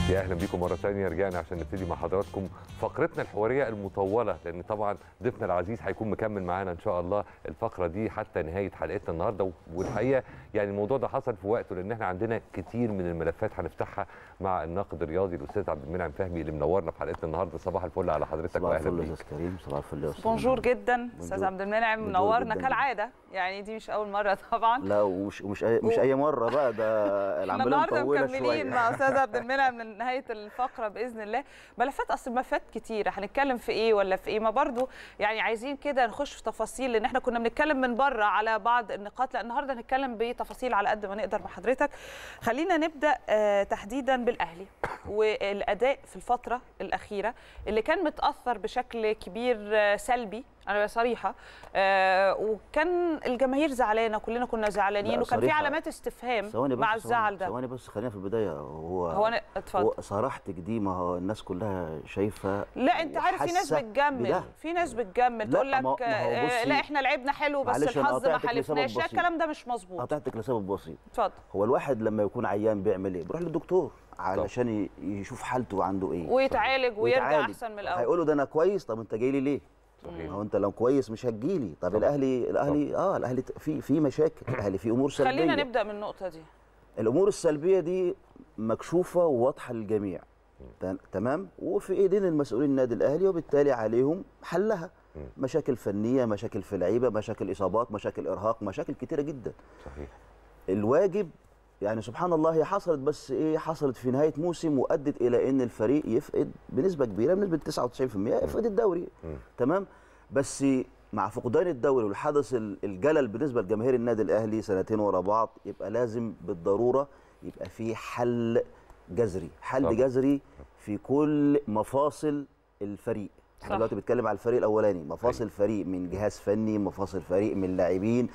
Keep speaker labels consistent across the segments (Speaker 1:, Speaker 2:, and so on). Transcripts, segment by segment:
Speaker 1: يا اهلا بيكم مره ثانيه رجعنا عشان نبتدي مع حضراتكم فقرتنا الحواريه المطوله لان طبعا ضيفنا العزيز هيكون مكمل معانا ان شاء الله الفقره دي حتى نهايه حلقتنا النهارده والحقيقه يعني الموضوع ده حصل في وقته لان احنا عندنا كتير من الملفات هنفتحها مع الناقد الرياضي الاستاذ عبد المنعم فهمي اللي منورنا في حلقتنا النهارده صباح الفل على حضرتك
Speaker 2: صباح
Speaker 1: واهلا
Speaker 2: الفل يا
Speaker 1: بيك
Speaker 2: استاذ كريم صباح الفل يا استاذ
Speaker 3: بونجور
Speaker 2: محمد.
Speaker 3: جدا استاذ
Speaker 2: بونجور.
Speaker 3: عبد المنعم
Speaker 2: بونجور
Speaker 3: منورنا
Speaker 2: جداً.
Speaker 3: كالعاده يعني دي مش اول مره طبعا
Speaker 2: لا ومش مش أي مش اي مره بقى ده
Speaker 3: احنا
Speaker 2: العمليه
Speaker 3: النهارده
Speaker 2: مطوله
Speaker 3: مكملين
Speaker 2: شويه
Speaker 3: مع استاذ عبد المنعم من نهايه الفقره باذن الله ملفات اصل ملفات كتيره هنتكلم في ايه ولا في ايه ما برضو يعني عايزين كده نخش في تفاصيل لان احنا كنا بنتكلم من بره على بعض النقاط لا النهارده هنتكلم بتفاصيل على قد ما نقدر مع حضرتك خلينا نبدا آه، تحديدا بالاهلي والاداء في الفتره الاخيره اللي كان متاثر بشكل كبير آه، سلبي انا صريحه آه، وكان الجماهير زعلانه كلنا كنا زعلانين
Speaker 2: لا،
Speaker 3: وكان في
Speaker 2: صريحة.
Speaker 3: علامات استفهام
Speaker 2: ثواني بس
Speaker 3: مع
Speaker 2: ثواني-
Speaker 3: الزعل ده
Speaker 2: ثواني بس خلينا في البدايه هو
Speaker 3: هو انا اتفضل
Speaker 2: هو صراحتك دي ما هو الناس كلها شايفه
Speaker 3: لا انت عارف في ناس
Speaker 2: وحاسة
Speaker 3: بتجمل
Speaker 2: بده.
Speaker 3: في ناس بتجمل
Speaker 2: لا،
Speaker 3: تقول لك
Speaker 2: ما- ما هو
Speaker 3: آه،
Speaker 2: بصي-
Speaker 3: لا احنا لعبنا حلو بس
Speaker 2: معلش أنا
Speaker 3: الحظ ما
Speaker 2: قاطعتك لسبب
Speaker 3: حالفناش لا
Speaker 2: بسيط.
Speaker 3: الكلام ده مش مظبوط
Speaker 2: قطعتك لسبب بسيط
Speaker 3: اتفضل
Speaker 2: هو الواحد لما يكون عيان بيعمل ايه بيروح للدكتور علشان ي- يشوف حالته عنده ايه
Speaker 3: ويتعالج ويرجع
Speaker 2: ويتعالج.
Speaker 3: احسن من الاول
Speaker 2: هيقولوا ده انا كويس طب انت جاي لي ليه
Speaker 1: صحيح
Speaker 2: ما هو انت لو كويس مش هتجيلي طب
Speaker 1: طبعا.
Speaker 2: الاهلي الاهلي اه الاهلي ت- في في مشاكل الاهلي في امور سلبيه
Speaker 3: خلينا نبدا من النقطه دي
Speaker 2: الامور السلبيه دي مكشوفه وواضحه للجميع ت- تمام وفي ايدين المسؤولين النادي الاهلي وبالتالي عليهم حلها مشاكل فنيه مشاكل في لعيبه مشاكل اصابات مشاكل ارهاق مشاكل كتيره جدا
Speaker 1: صحيح
Speaker 2: الواجب يعني سبحان الله هي حصلت بس ايه حصلت في نهايه موسم وادت الى ان الفريق يفقد بنسبه كبيره بنسبه 99% يفقد الدوري تمام بس مع فقدان الدوري والحدث ال- الجلل بالنسبه لجماهير النادي الاهلي سنتين ورا بعض يبقى لازم بالضروره يبقى في حل جذري حل
Speaker 1: طبعا.
Speaker 2: جذري في كل مفاصل الفريق احنا
Speaker 3: صح.
Speaker 2: دلوقتي بنتكلم على الفريق الاولاني مفاصل فريق من جهاز فني مفاصل فريق من لاعبين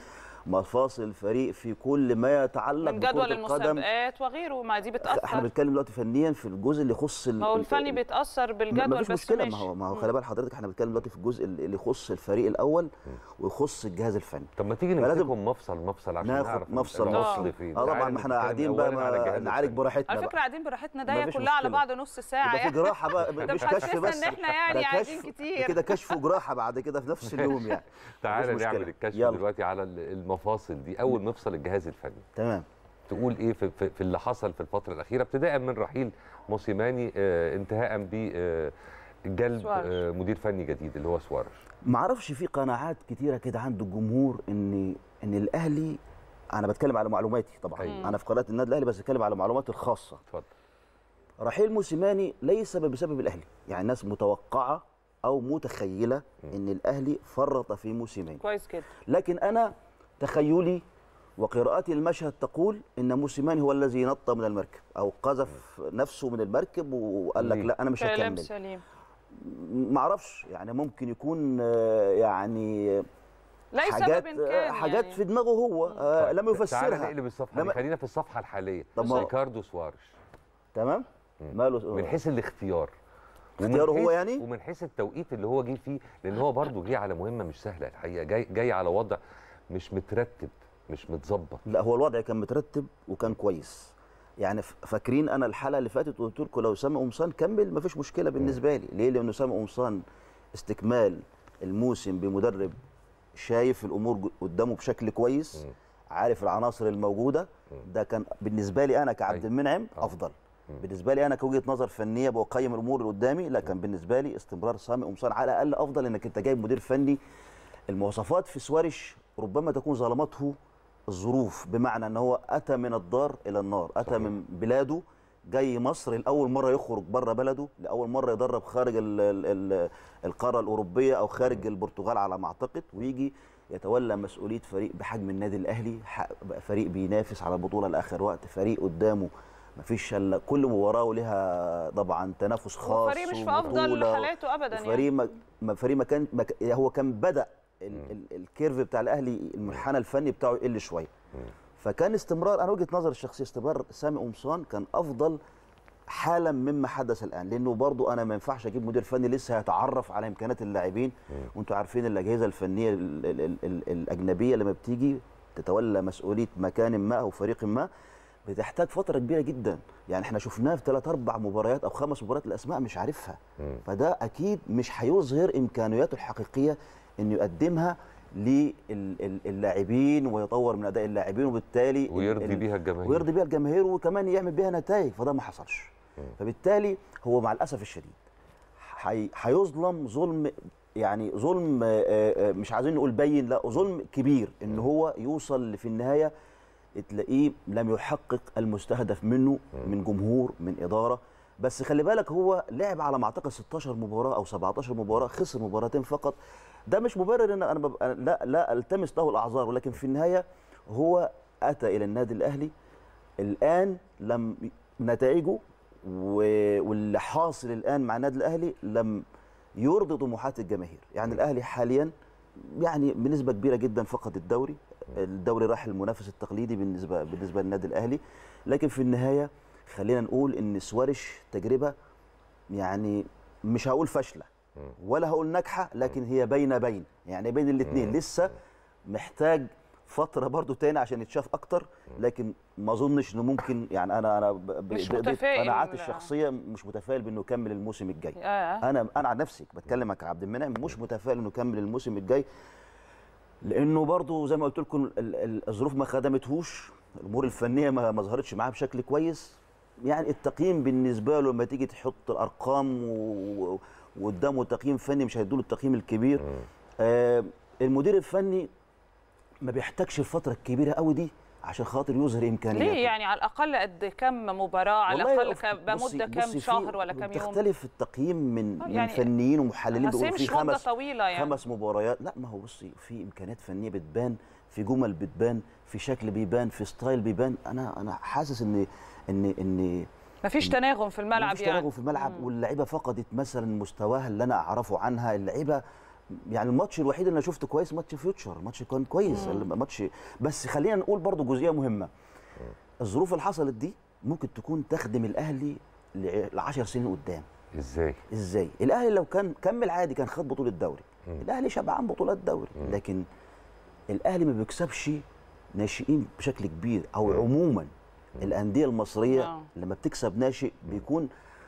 Speaker 2: مفاصل فريق في كل ما يتعلق
Speaker 3: من
Speaker 2: بكرة
Speaker 3: جدول
Speaker 2: القدم
Speaker 3: المسابقات وغيره ما دي
Speaker 2: احنا
Speaker 3: بتاثر
Speaker 2: بنتكلم دلوقتي فنيا في الجزء اللي يخص ال-
Speaker 3: ما هو
Speaker 2: ال-
Speaker 3: الفني بيتاثر
Speaker 2: ما
Speaker 3: بالجدول
Speaker 2: فيش
Speaker 3: بس
Speaker 2: مشكله
Speaker 3: ماشي
Speaker 2: ما هو ما هو
Speaker 3: مم.
Speaker 2: خلي بال حضرتك احنا بنتكلم دلوقتي في الجزء اللي اللي يخص الفريق الاول ويخص الجهاز الفني
Speaker 1: طب ما تيجي
Speaker 2: فلازم
Speaker 1: نمسكهم مفصل مفصل عشان
Speaker 2: ناخد
Speaker 1: نعرف
Speaker 2: مفصل
Speaker 1: الوصل
Speaker 3: مفصل.
Speaker 1: فين
Speaker 2: اه طبعا
Speaker 1: تعالى
Speaker 2: ما احنا
Speaker 1: نتكلم
Speaker 2: قاعدين بقى
Speaker 1: أولاً على
Speaker 2: ما
Speaker 1: الجهاز
Speaker 2: نعالج
Speaker 1: الفني.
Speaker 2: براحتنا
Speaker 3: على
Speaker 2: بقى
Speaker 3: فكره قاعدين براحتنا دقيقه
Speaker 2: مفيش
Speaker 3: كلها على
Speaker 2: مشكلة.
Speaker 3: بعض نص
Speaker 2: يبقى
Speaker 3: ساعه
Speaker 2: في جراحه بقى
Speaker 3: ده
Speaker 2: مش
Speaker 3: محسسنا
Speaker 2: كشف بس
Speaker 3: إن إحنا يعني
Speaker 2: ده
Speaker 3: قاعدين
Speaker 2: كشف-
Speaker 3: كتير.
Speaker 2: كده كشف وجراحه بعد كده في نفس اليوم يعني
Speaker 1: تعالى
Speaker 2: مفيش
Speaker 1: نعمل
Speaker 2: مشكلة.
Speaker 1: الكشف
Speaker 2: يلا.
Speaker 1: دلوقتي على ال- المفاصل دي اول مفصل الجهاز الفني
Speaker 2: تمام
Speaker 1: تقول ايه في, في, في اللي حصل في الفتره الاخيره ابتداء من رحيل موسيماني آه انتهاء ب آه جلب
Speaker 3: سوارش.
Speaker 1: آه مدير فني جديد اللي هو سوارش
Speaker 2: ما اعرفش في قناعات كتيره كده عند الجمهور ان ان الاهلي انا بتكلم على معلوماتي طبعا
Speaker 1: أيوة.
Speaker 2: انا في قناه النادي الاهلي بس بتكلم على معلوماتي الخاصه
Speaker 1: اتفضل
Speaker 2: رحيل موسيماني ليس بسبب الاهلي يعني الناس متوقعه او متخيله ان الاهلي فرط في موسيماني
Speaker 3: كويس كده
Speaker 2: لكن انا تخيلي وقراءتي المشهد تقول ان موسيماني هو الذي نط من المركب او قذف نفسه من المركب وقال لك
Speaker 1: ليه؟
Speaker 2: لا انا مش
Speaker 3: كلام
Speaker 2: هكمل
Speaker 3: سليم
Speaker 2: ما اعرفش يعني ممكن يكون آه، يعني
Speaker 3: لاي
Speaker 2: حاجات
Speaker 3: سبب كان
Speaker 2: حاجات
Speaker 3: يعني.
Speaker 2: في دماغه هو آه
Speaker 1: طيب،
Speaker 2: لم
Speaker 1: تعالى
Speaker 2: يفسرها
Speaker 1: نقلب الصفحه دي
Speaker 2: لما-
Speaker 1: خلينا في الصفحه الحاليه
Speaker 2: طب ما-
Speaker 1: ريكاردو سوارش
Speaker 2: تمام ماله
Speaker 1: من حيث الاختيار ومن
Speaker 2: اختياره هو
Speaker 1: حيث-
Speaker 2: يعني؟
Speaker 1: ومن حيث التوقيت اللي هو جه فيه لان هو برضه جه على مهمه مش سهله الحقيقه جاي جاي على وضع مش مترتب مش متظبط
Speaker 2: لا هو الوضع كان مترتب وكان كويس يعني ف- فاكرين انا الحلقه اللي فاتت قلت لكم لو سامي قمصان كمل مفيش مشكله بالنسبه لي ليه لانه سامي قمصان استكمال الموسم بمدرب شايف الامور ج- قدامه بشكل كويس عارف العناصر الموجوده ده كان بالنسبه لي انا كعبد
Speaker 1: أيوة.
Speaker 2: المنعم
Speaker 1: آه.
Speaker 2: افضل بالنسبه لي انا كوجهه نظر فنيه بقيم الامور اللي قدامي لا كان بالنسبه لي استمرار سامي قمصان على الاقل افضل انك انت جايب مدير فني المواصفات في سوارش ربما تكون ظلمته الظروف بمعنى ان هو اتى من الدار الى النار اتى
Speaker 1: صحيح.
Speaker 2: من بلاده جاي مصر لاول مره يخرج بره بلده لاول مره يدرب خارج ال ال ال القاره الاوروبيه او خارج البرتغال على ما اعتقد ويجي يتولى مسؤوليه فريق بحجم النادي الاهلي ح- بقى فريق بينافس على البطوله لاخر وقت فريق قدامه مفيش الا كل مباراه ولها طبعا تنافس خاص
Speaker 3: هو فريق مش في افضل
Speaker 2: وبطولة
Speaker 3: حالاته ابدا يعني
Speaker 2: فريق ما ما- فريق ما كان ما ك- هو كان بدا ال- ال- الكيرف بتاع الاهلي المنحنى الفني بتاعه يقل شويه فكان استمرار انا وجهه نظري الشخصيه استمرار سامي قمصان كان افضل حالا مما حدث الان لانه برضو انا ما ينفعش اجيب مدير فني لسه هيتعرف على امكانيات اللاعبين وانتم عارفين الاجهزه الفنيه ال ال ال ال الاجنبيه لما بتيجي تتولى مسؤوليه مكان ما او فريق ما بتحتاج فتره كبيره جدا يعني احنا شفناه في ثلاث اربع مباريات او خمس مباريات الاسماء مش عارفها
Speaker 1: مم.
Speaker 2: فده اكيد مش هيظهر امكانياته الحقيقيه انه يقدمها للاعبين ويطور من اداء اللاعبين وبالتالي ال-
Speaker 1: ويرضي
Speaker 2: ال-
Speaker 1: بيها الجماهير
Speaker 2: ويرضي بيها الجماهير وكمان يعمل بيها نتائج فده ما حصلش فبالتالي هو مع الاسف الشديد حي- هيظلم ظلم يعني ظلم آه، آه، مش عايزين نقول بين لا ظلم كبير ان هو يوصل في النهايه تلاقيه لم يحقق المستهدف منه من جمهور من اداره بس خلي بالك هو لعب على ما اعتقد 16 مباراه او 17 مباراه خسر مباراتين فقط ده مش مبرر ان انا ببقى لا لا التمس له الاعذار ولكن في النهايه هو اتى الى النادي الاهلي الان لم نتائجه و- واللي حاصل الان مع النادي الاهلي لم يرضي طموحات الجماهير يعني الاهلي حاليا يعني بنسبه كبيره جدا فقد الدوري الدوري راح المنافس التقليدي بالنسبه بالنسبه للنادي الاهلي لكن في النهايه خلينا نقول ان سوارش تجربه يعني مش هقول فاشله ولا هقول ناجحه لكن هي بين بين يعني بين الاثنين لسه محتاج فتره برضو تاني عشان يتشاف اكتر لكن ما اظنش انه ممكن يعني انا انا ب- ب-
Speaker 3: مش
Speaker 2: ب- ب-
Speaker 3: متفائل.
Speaker 2: قناعاتي الشخصيه مش متفائل بانه يكمل الموسم الجاي
Speaker 3: آه.
Speaker 2: انا انا عن نفسي بتكلم كعبد المنعم مش متفائل انه يكمل الموسم الجاي لانه برضو زي ما قلت لكم ال- ال- الظروف ما خدمتهوش الامور الفنيه ما ما ظهرتش معاه بشكل كويس يعني التقييم بالنسبه له لما تيجي تحط الارقام و- وقدامه تقييم فني مش هيدوله التقييم الكبير آه المدير الفني ما بيحتاجش الفتره الكبيره قوي دي عشان خاطر يظهر امكانياته
Speaker 3: ليه يعني على الاقل قد كم مباراه على
Speaker 2: والله
Speaker 3: الاقل
Speaker 2: أف-
Speaker 3: ك-
Speaker 2: بصي-
Speaker 3: بمده كام
Speaker 2: بصي في-
Speaker 3: شهر ولا كام يوم
Speaker 2: بتختلف التقييم من
Speaker 3: آه،
Speaker 2: من
Speaker 3: يعني
Speaker 2: فنيين ومحللين
Speaker 3: بس هي
Speaker 2: بيقولوا في
Speaker 3: مش مده
Speaker 2: خمس
Speaker 3: طويله يعني
Speaker 2: خمس مباريات لا ما هو بصي في امكانيات فنيه بتبان في جمل بتبان في شكل بيبان في ستايل بيبان انا انا حاسس ان ان ان
Speaker 3: مفيش تناغم في الملعب
Speaker 2: مفيش
Speaker 3: يعني
Speaker 2: تناغم في الملعب واللعيبه فقدت مثلا مستواها اللي انا اعرفه عنها اللعيبه يعني الماتش الوحيد اللي انا شفته كويس ماتش فيوتشر الماتش كان كويس الماتش بس خلينا نقول برضو جزئيه مهمه الظروف اللي حصلت دي ممكن تكون تخدم الاهلي ل 10 سنين قدام
Speaker 1: ازاي
Speaker 2: ازاي الاهلي لو كان كمل عادي كان خد بطوله دوري الاهلي شبعان بطولات دوري لكن الاهلي ما بيكسبش ناشئين بشكل كبير او عموما الانديه المصريه
Speaker 3: آه.
Speaker 2: لما بتكسب ناشئ بيكون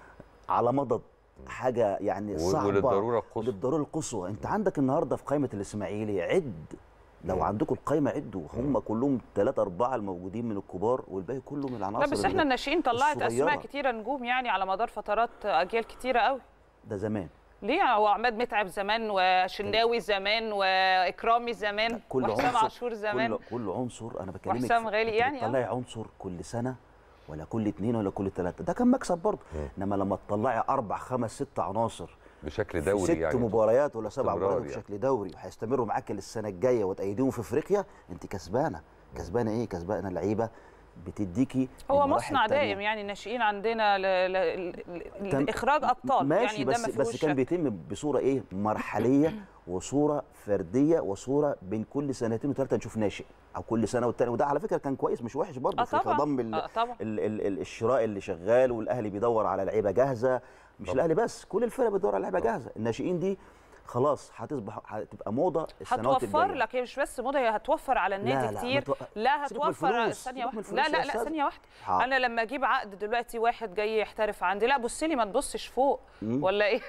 Speaker 2: على مضض حاجه يعني
Speaker 1: و-
Speaker 2: صعبه
Speaker 1: وللضرورة القصوى.
Speaker 2: للضروره القصوى انت عندك النهارده في قائمه الاسماعيلي عد لو عندكم القائمه عدوا هم كلهم ثلاثة أربعة الموجودين من الكبار والباقي كله من العناصر
Speaker 3: لا بس احنا
Speaker 2: اللي-
Speaker 3: الناشئين طلعت اسماء
Speaker 2: الصغيرة.
Speaker 3: كتيره نجوم يعني على مدار فترات اجيال كتيره قوي
Speaker 2: ده زمان
Speaker 3: ليه هو عماد متعب زمان وشناوي زمان واكرامي زمان
Speaker 2: كل
Speaker 3: وحسام
Speaker 2: عنصر
Speaker 3: عاشور زمان
Speaker 2: كل, كل عنصر انا بكلمك
Speaker 3: وحسام
Speaker 2: في-
Speaker 3: غالي
Speaker 2: أنت
Speaker 3: يعني، آه.
Speaker 2: بتطلعي عنصر كل سنه ولا كل اتنين ولا كل ثلاثه ده كان مكسب برضه انما لما تطلعي اربع خمس ست عناصر
Speaker 1: بشكل
Speaker 2: في
Speaker 1: دوري
Speaker 2: ست
Speaker 1: يعني
Speaker 2: مباريات ولا سبع
Speaker 1: استمرار
Speaker 2: مباريات
Speaker 1: يعني.
Speaker 2: بشكل دوري وهيستمروا معاك للسنه الجايه وتأيديهم في افريقيا انت كسبانه كسبانه ايه كسبانه لعيبه بتديكي
Speaker 3: هو
Speaker 2: المراحل
Speaker 3: مصنع
Speaker 2: التانية.
Speaker 3: دائم يعني الناشئين عندنا ل... ل... ل...
Speaker 2: تم-
Speaker 3: لاخراج ابطال
Speaker 2: ماشي
Speaker 3: يعني ده
Speaker 2: بس
Speaker 3: ما
Speaker 2: بس
Speaker 3: فيهوش
Speaker 2: كان
Speaker 3: شك.
Speaker 2: بيتم بصوره ايه مرحليه وصوره فرديه وصوره بين كل سنتين وثلاثه نشوف ناشئ او كل سنه والتاني وده على فكره كان كويس مش وحش برضه
Speaker 3: آه
Speaker 2: في
Speaker 3: طبعاً.
Speaker 2: خضم ال
Speaker 3: آه طبعاً.
Speaker 2: ال ال ال الشراء اللي شغال والاهلي بيدور على لعيبه جاهزه مش
Speaker 1: طبعاً.
Speaker 2: الاهلي بس كل الفرق بتدور على لعيبه جاهزه الناشئين دي خلاص هتصبح هتبقى موضه السنوات
Speaker 3: هتوفر
Speaker 2: الجايه
Speaker 3: لك هي مش بس موضه هي هتوفر على النادي
Speaker 2: لا، لا،
Speaker 3: كتير
Speaker 2: ما تو-
Speaker 3: لا
Speaker 2: سيبك من
Speaker 3: هتوفر
Speaker 2: الفلوس،
Speaker 3: ثانيه
Speaker 2: سيبك من
Speaker 3: واحده لا
Speaker 2: الفلوس
Speaker 3: لا
Speaker 2: يا
Speaker 3: لا
Speaker 2: أستاذ.
Speaker 3: ثانيه واحده
Speaker 2: حاضر.
Speaker 3: انا لما اجيب عقد دلوقتي واحد جاي يحترف عندي لا بص لي ما تبصش فوق ولا ايه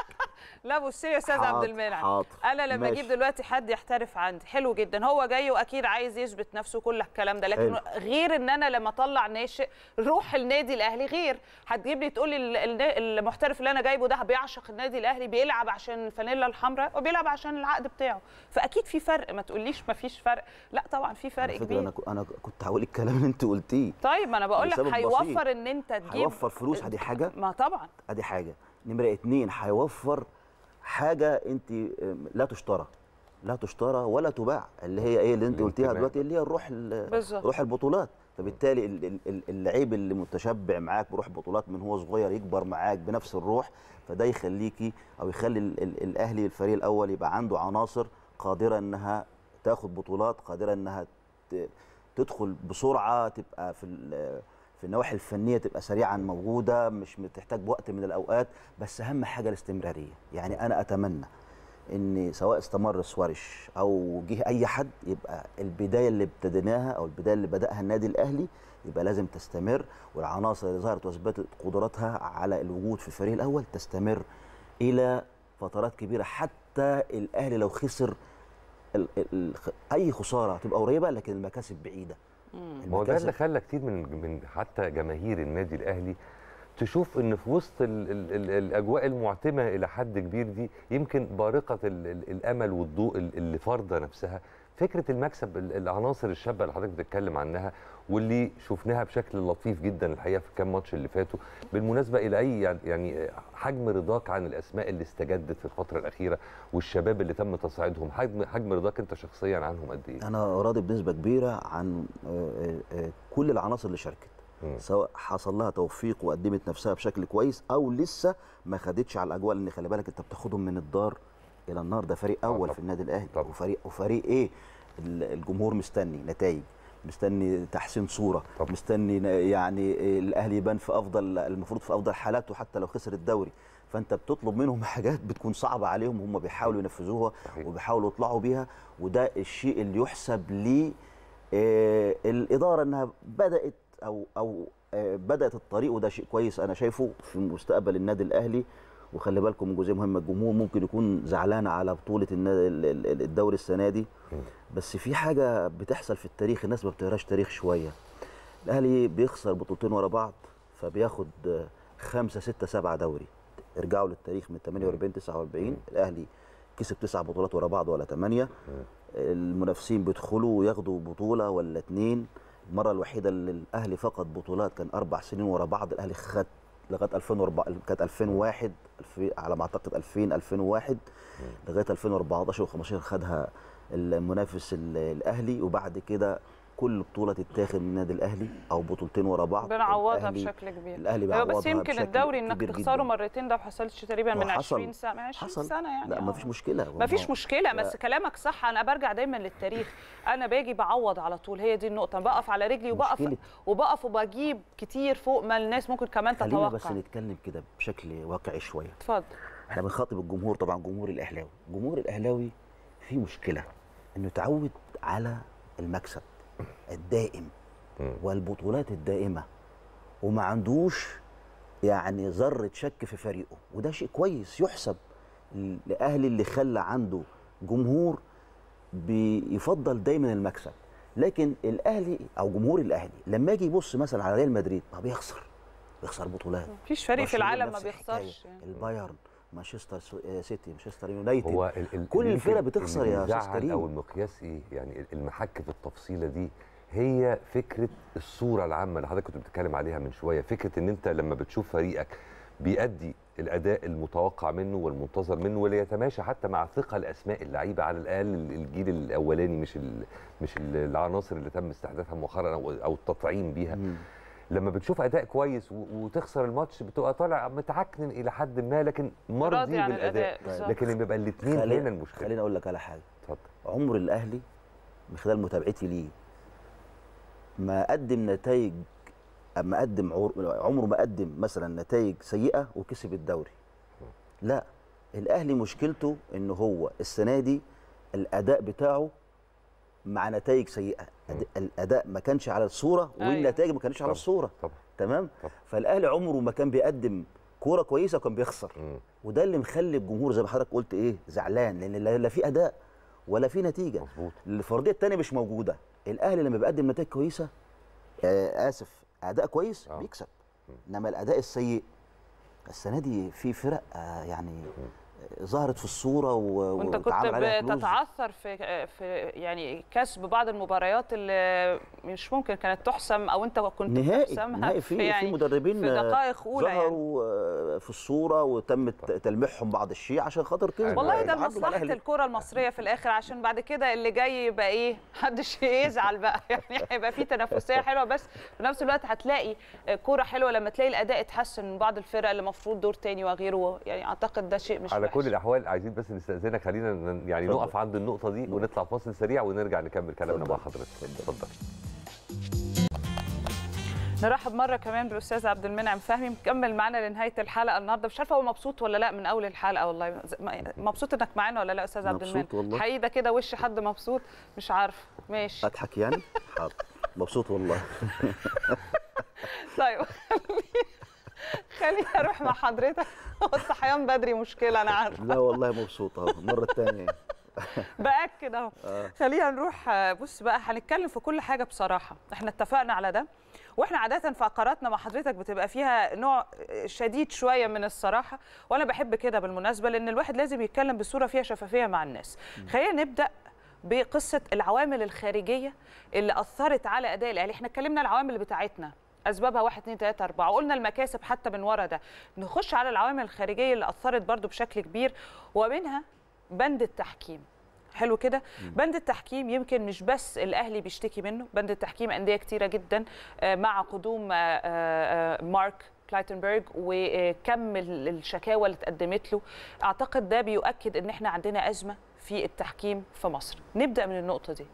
Speaker 3: لا بص لي يا استاذ عبد
Speaker 2: حاضر،
Speaker 3: المنعم
Speaker 2: حاضر،
Speaker 3: انا لما
Speaker 2: ماشي.
Speaker 3: اجيب دلوقتي حد يحترف عندي حلو جدا هو جاي واكيد عايز يثبت نفسه كل الكلام ده لكن
Speaker 2: حلو.
Speaker 3: غير ان انا لما اطلع ناشئ روح النادي الاهلي غير هتجيب لي تقول لي ال- ال- المحترف اللي انا جايبه ده بيعشق النادي الاهلي بيلعب عشان الفانيلا الحمراء وبيلعب عشان العقد بتاعه فاكيد في فرق ما تقوليش ما فيش فرق لا طبعا في فرق
Speaker 2: على فكره
Speaker 3: كبير
Speaker 2: انا ك- انا كنت هقول الكلام اللي انت قلتيه
Speaker 3: طيب ما انا بقول لك
Speaker 2: لسبب بسيط.
Speaker 3: هيوفر ان انت تجيب
Speaker 2: هيوفر فلوس دي حاجه
Speaker 3: ما طبعا
Speaker 2: ادي حاجه نمره اتنين هيوفر حاجه انت ام، لا تشترى لا تشترى ولا تباع اللي هي ايه اللي انت قلتيها
Speaker 1: الانتماء.
Speaker 2: دلوقتي اللي هي الروح ال-
Speaker 3: بالظبط.
Speaker 2: روح البطولات فبالتالي ال- ال- ال- اللعيب اللي متشبع معاك بروح بطولات من هو صغير يكبر معاك بنفس الروح فده يخليكي او يخلي ال- ال- الاهلي الفريق الاول يبقى عنده عناصر قادره انها تاخد بطولات قادره انها ت- تدخل بسرعه تبقى في ال- في النواحي الفنيه تبقى سريعا موجوده مش بتحتاج وقت من الاوقات بس اهم حاجه الاستمراريه يعني انا اتمنى ان سواء استمر سوارش او جه اي حد يبقى البدايه اللي ابتديناها او البدايه اللي بداها النادي الاهلي يبقى لازم تستمر والعناصر اللي ظهرت واثبتت قدراتها على الوجود في الفريق الاول تستمر الى فترات كبيره حتى الاهلي لو خسر ال ال اي خساره هتبقى قريبه لكن المكاسب بعيده
Speaker 1: ما هو ده اللي خلى كتير من من حتى جماهير النادي الاهلي تشوف ان في وسط ال ال ال الاجواء المعتمه الى حد كبير دي يمكن بارقه ال ال الامل والضوء اللي فارضه نفسها فكره المكسب العناصر الشابه اللي حضرتك بتتكلم عنها واللي شفناها بشكل لطيف جدا الحقيقه في الكام ماتش اللي فاتوا بالمناسبه الى اي يعني حجم رضاك عن الاسماء اللي استجدت في الفتره الاخيره والشباب اللي تم تصعيدهم حجم حجم رضاك انت شخصيا عنهم قد ايه
Speaker 2: انا راضي بنسبه كبيره عن كل العناصر اللي شاركت سواء حصل لها توفيق وقدمت نفسها بشكل كويس او لسه ما خدتش على الاجواء لان خلي بالك انت بتاخدهم من الدار الى النار ده فريق اول في النادي الاهلي
Speaker 1: طبعا.
Speaker 2: وفريق وفريق ايه الجمهور مستني نتائج مستني تحسين صوره
Speaker 1: طبعا.
Speaker 2: مستني يعني الاهلي يبان في افضل المفروض في افضل حالاته حتى لو خسر الدوري فانت بتطلب منهم حاجات بتكون صعبه عليهم هم بيحاولوا ينفذوها
Speaker 1: صحيح.
Speaker 2: وبيحاولوا يطلعوا بيها وده الشيء اللي يحسب ل آه الاداره انها بدات او او آه بدات الطريق وده شيء كويس انا شايفه في مستقبل النادي الاهلي وخلي بالكم من جزئيه مهمه الجمهور ممكن يكون زعلان على بطوله الدوري السنه دي بس في حاجه بتحصل في التاريخ الناس ما بتقراش تاريخ شويه الاهلي بيخسر بطولتين ورا بعض فبياخد خمسة ستة سبعة دوري ارجعوا للتاريخ من 48 49 الاهلي كسب تسع بطولات ورا بعض ولا ثمانية المنافسين بيدخلوا وياخدوا بطوله ولا اتنين المره الوحيده اللي الاهلي فقد بطولات كان اربع سنين ورا بعض الاهلي خد لغايه 2004 كانت 2001 على ما اعتقد 2000 2001 لغايه 2014 و15 خدها المنافس الاهلي وبعد كده كل بطوله تتاخد من النادي الاهلي او بطولتين ورا بعض
Speaker 3: بنعوضها بشكل كبير
Speaker 2: الاهلي
Speaker 3: ايوه
Speaker 2: بيعوضها
Speaker 3: بس يمكن
Speaker 2: بشكل
Speaker 3: الدوري انك
Speaker 2: كبير
Speaker 3: تخسره
Speaker 2: جداً.
Speaker 3: مرتين ده ما حصلش تقريبا من
Speaker 2: وحصل-
Speaker 3: 20 سنه من 20
Speaker 2: حصل
Speaker 3: سنه يعني
Speaker 2: لا
Speaker 3: آه.
Speaker 2: ما فيش مشكله
Speaker 3: ما فيش مشكله بس كلامك صح انا برجع دايما للتاريخ انا باجي بعوض على طول هي دي النقطه بقف على رجلي وبقف
Speaker 2: مشكلة.
Speaker 3: وبقف وبجيب كتير فوق ما الناس ممكن كمان
Speaker 2: خلينا
Speaker 3: تتوقع
Speaker 2: بس نتكلم كده بشكل واقعي شويه
Speaker 3: اتفضل
Speaker 2: احنا بنخاطب الجمهور طبعا جمهور الاهلاوي الجمهور الاهلاوي فيه مشكله انه اتعود على المكسب الدائم
Speaker 1: مم.
Speaker 2: والبطولات الدائمه وما عندوش يعني ذره شك في فريقه وده شيء كويس يحسب لاهلي اللي خلى عنده جمهور بيفضل دايما المكسب لكن الاهلي او جمهور الاهلي لما يجي يبص مثلا على ريال مدريد ما بيخسر بيخسر بطولات
Speaker 3: مفيش فريق في
Speaker 2: برشلونة
Speaker 3: العالم ما
Speaker 2: نفس الحكاية.
Speaker 3: بيخسرش يعني.
Speaker 2: البايرن مانشستر سو- آه، سيتي مانشستر يونايتد
Speaker 1: هو ال ال
Speaker 2: كل
Speaker 1: يمكن
Speaker 2: الفرق بتخسر
Speaker 1: اللي
Speaker 2: يا أستاذ
Speaker 1: بيزعل
Speaker 2: كريم.
Speaker 1: او المقياس ايه يعني المحك في التفصيله دي هي فكره الصوره العامه اللي حضرتك كنت بتتكلم عليها من شويه فكره ان انت لما بتشوف فريقك بيأدي الاداء المتوقع منه والمنتظر منه واللي يتماشى حتى مع ثقل اسماء اللعيبه على الاقل الجيل الاولاني مش ال مش ال- العناصر اللي تم استحداثها مؤخرا او او التطعيم بيها
Speaker 2: مم.
Speaker 1: لما بتشوف اداء كويس و- وتخسر الماتش بتبقى طالع متعكنن الى حد ما لكن مرضي
Speaker 3: راضي عن
Speaker 1: بالاداء
Speaker 3: الاداء بالظبط.
Speaker 1: لكن لما يبقى الاثنين هنا
Speaker 2: خلينا
Speaker 1: المشكله
Speaker 2: خليني اقول لك على حاجه
Speaker 1: اتفضل
Speaker 2: عمر الاهلي من خلال متابعتي ليه ما قدم نتائج اما قدم عور- عمره ما قدم مثلا نتائج سيئه وكسب الدوري لا الاهلي مشكلته ان هو السنه دي الاداء بتاعه مع نتائج سيئه أد- الاداء ما كانش على الصوره
Speaker 3: أيوة.
Speaker 2: والنتائج ما كانتش على
Speaker 1: طبعا.
Speaker 2: الصوره
Speaker 1: طبعا
Speaker 2: تمام
Speaker 1: طبعا.
Speaker 2: فالاهلي عمره ما كان بيقدم كوره كويسه وكان بيخسر
Speaker 1: مم.
Speaker 2: وده اللي مخلي الجمهور زي ما حضرتك قلت ايه زعلان لان لا لا في اداء ولا في نتيجه
Speaker 1: مظبوط
Speaker 2: الفرديه الثانيه مش موجوده الاهلي لما بيقدم نتائج كويسه آه اسف اداء كويس
Speaker 1: آه.
Speaker 2: بيكسب انما الاداء السيء السنه دي في فرق آه يعني آه، ظهرت في الصوره و-
Speaker 3: وانت كنت
Speaker 2: واتعمل عليها كلوز.
Speaker 3: بتتعثر في في يعني كسب بعض المباريات اللي مش ممكن كانت تحسم او انت كنت
Speaker 2: نهائي
Speaker 3: بتحسمها
Speaker 2: نهائي في
Speaker 3: يعني
Speaker 2: في مدربين
Speaker 3: في
Speaker 2: آه،
Speaker 3: دقائق اولى يعني
Speaker 2: ظهروا آه، في الصوره وتم ت- تلميحهم بعض الشيء عشان خاطر كده
Speaker 3: والله ده مصلحه الكره المصريه في الاخر عشان بعد كده اللي جاي يبقى ايه محدش يزعل بقى يعني هيبقى في تنافسيه حلوه بس في نفس الوقت هتلاقي كوره حلوه لما تلاقي الاداء اتحسن من بعض الفرق اللي المفروض دور تاني وغيره يعني اعتقد ده شيء مش
Speaker 1: على
Speaker 3: وحش.
Speaker 1: كل الاحوال عايزين بس نستاذنك خلينا ن- يعني
Speaker 2: اتفضل.
Speaker 1: نقف عند النقطه دي ونطلع فاصل سريع ونرجع نكمل كلامنا
Speaker 2: اتفضل.
Speaker 1: مع حضرتك اتفضل
Speaker 3: نرحب مره كمان بالاستاذ عبد المنعم فهمي مكمل معانا لنهايه الحلقه النهارده مش عارفه هو مبسوط ولا لا من اول الحلقه والله مبسوط انك معانا ولا لا استاذ عبد المنعم
Speaker 2: مبسوط والله.
Speaker 3: حقيقي ده كده وش حد مبسوط مش عارفه ماشي
Speaker 2: اضحك يعني حاضر مبسوط والله
Speaker 3: طيب خليني اروح مع حضرتك والصحيان بدري مشكله انا عارفه
Speaker 2: لا والله مبسوط اهو المره الثانيه
Speaker 3: باكد اهو خلينا نروح آه، بص بقى هنتكلم في كل حاجه بصراحه احنا اتفقنا على ده واحنا عاده فقراتنا مع حضرتك بتبقى فيها نوع آه، شديد شويه من الصراحه وانا بحب كده بالمناسبه لان الواحد لازم يتكلم بصوره فيها شفافيه مع الناس خلينا نبدا بقصه العوامل الخارجيه اللي اثرت على اداء الاهلي احنا اتكلمنا العوامل بتاعتنا اسبابها 1 2 3 4 وقلنا المكاسب حتى من ورا ده نخش على العوامل الخارجيه اللي اثرت برضو بشكل كبير ومنها بند التحكيم حلو كده بند التحكيم يمكن مش بس الاهلي بيشتكي منه بند التحكيم انديه كتيره جدا آه، مع قدوم آه، آه، مارك كلايتنبرج وكم ال- الشكاوى اللي اتقدمت له اعتقد ده بيؤكد ان احنا عندنا ازمه في التحكيم في مصر نبدا من النقطه دي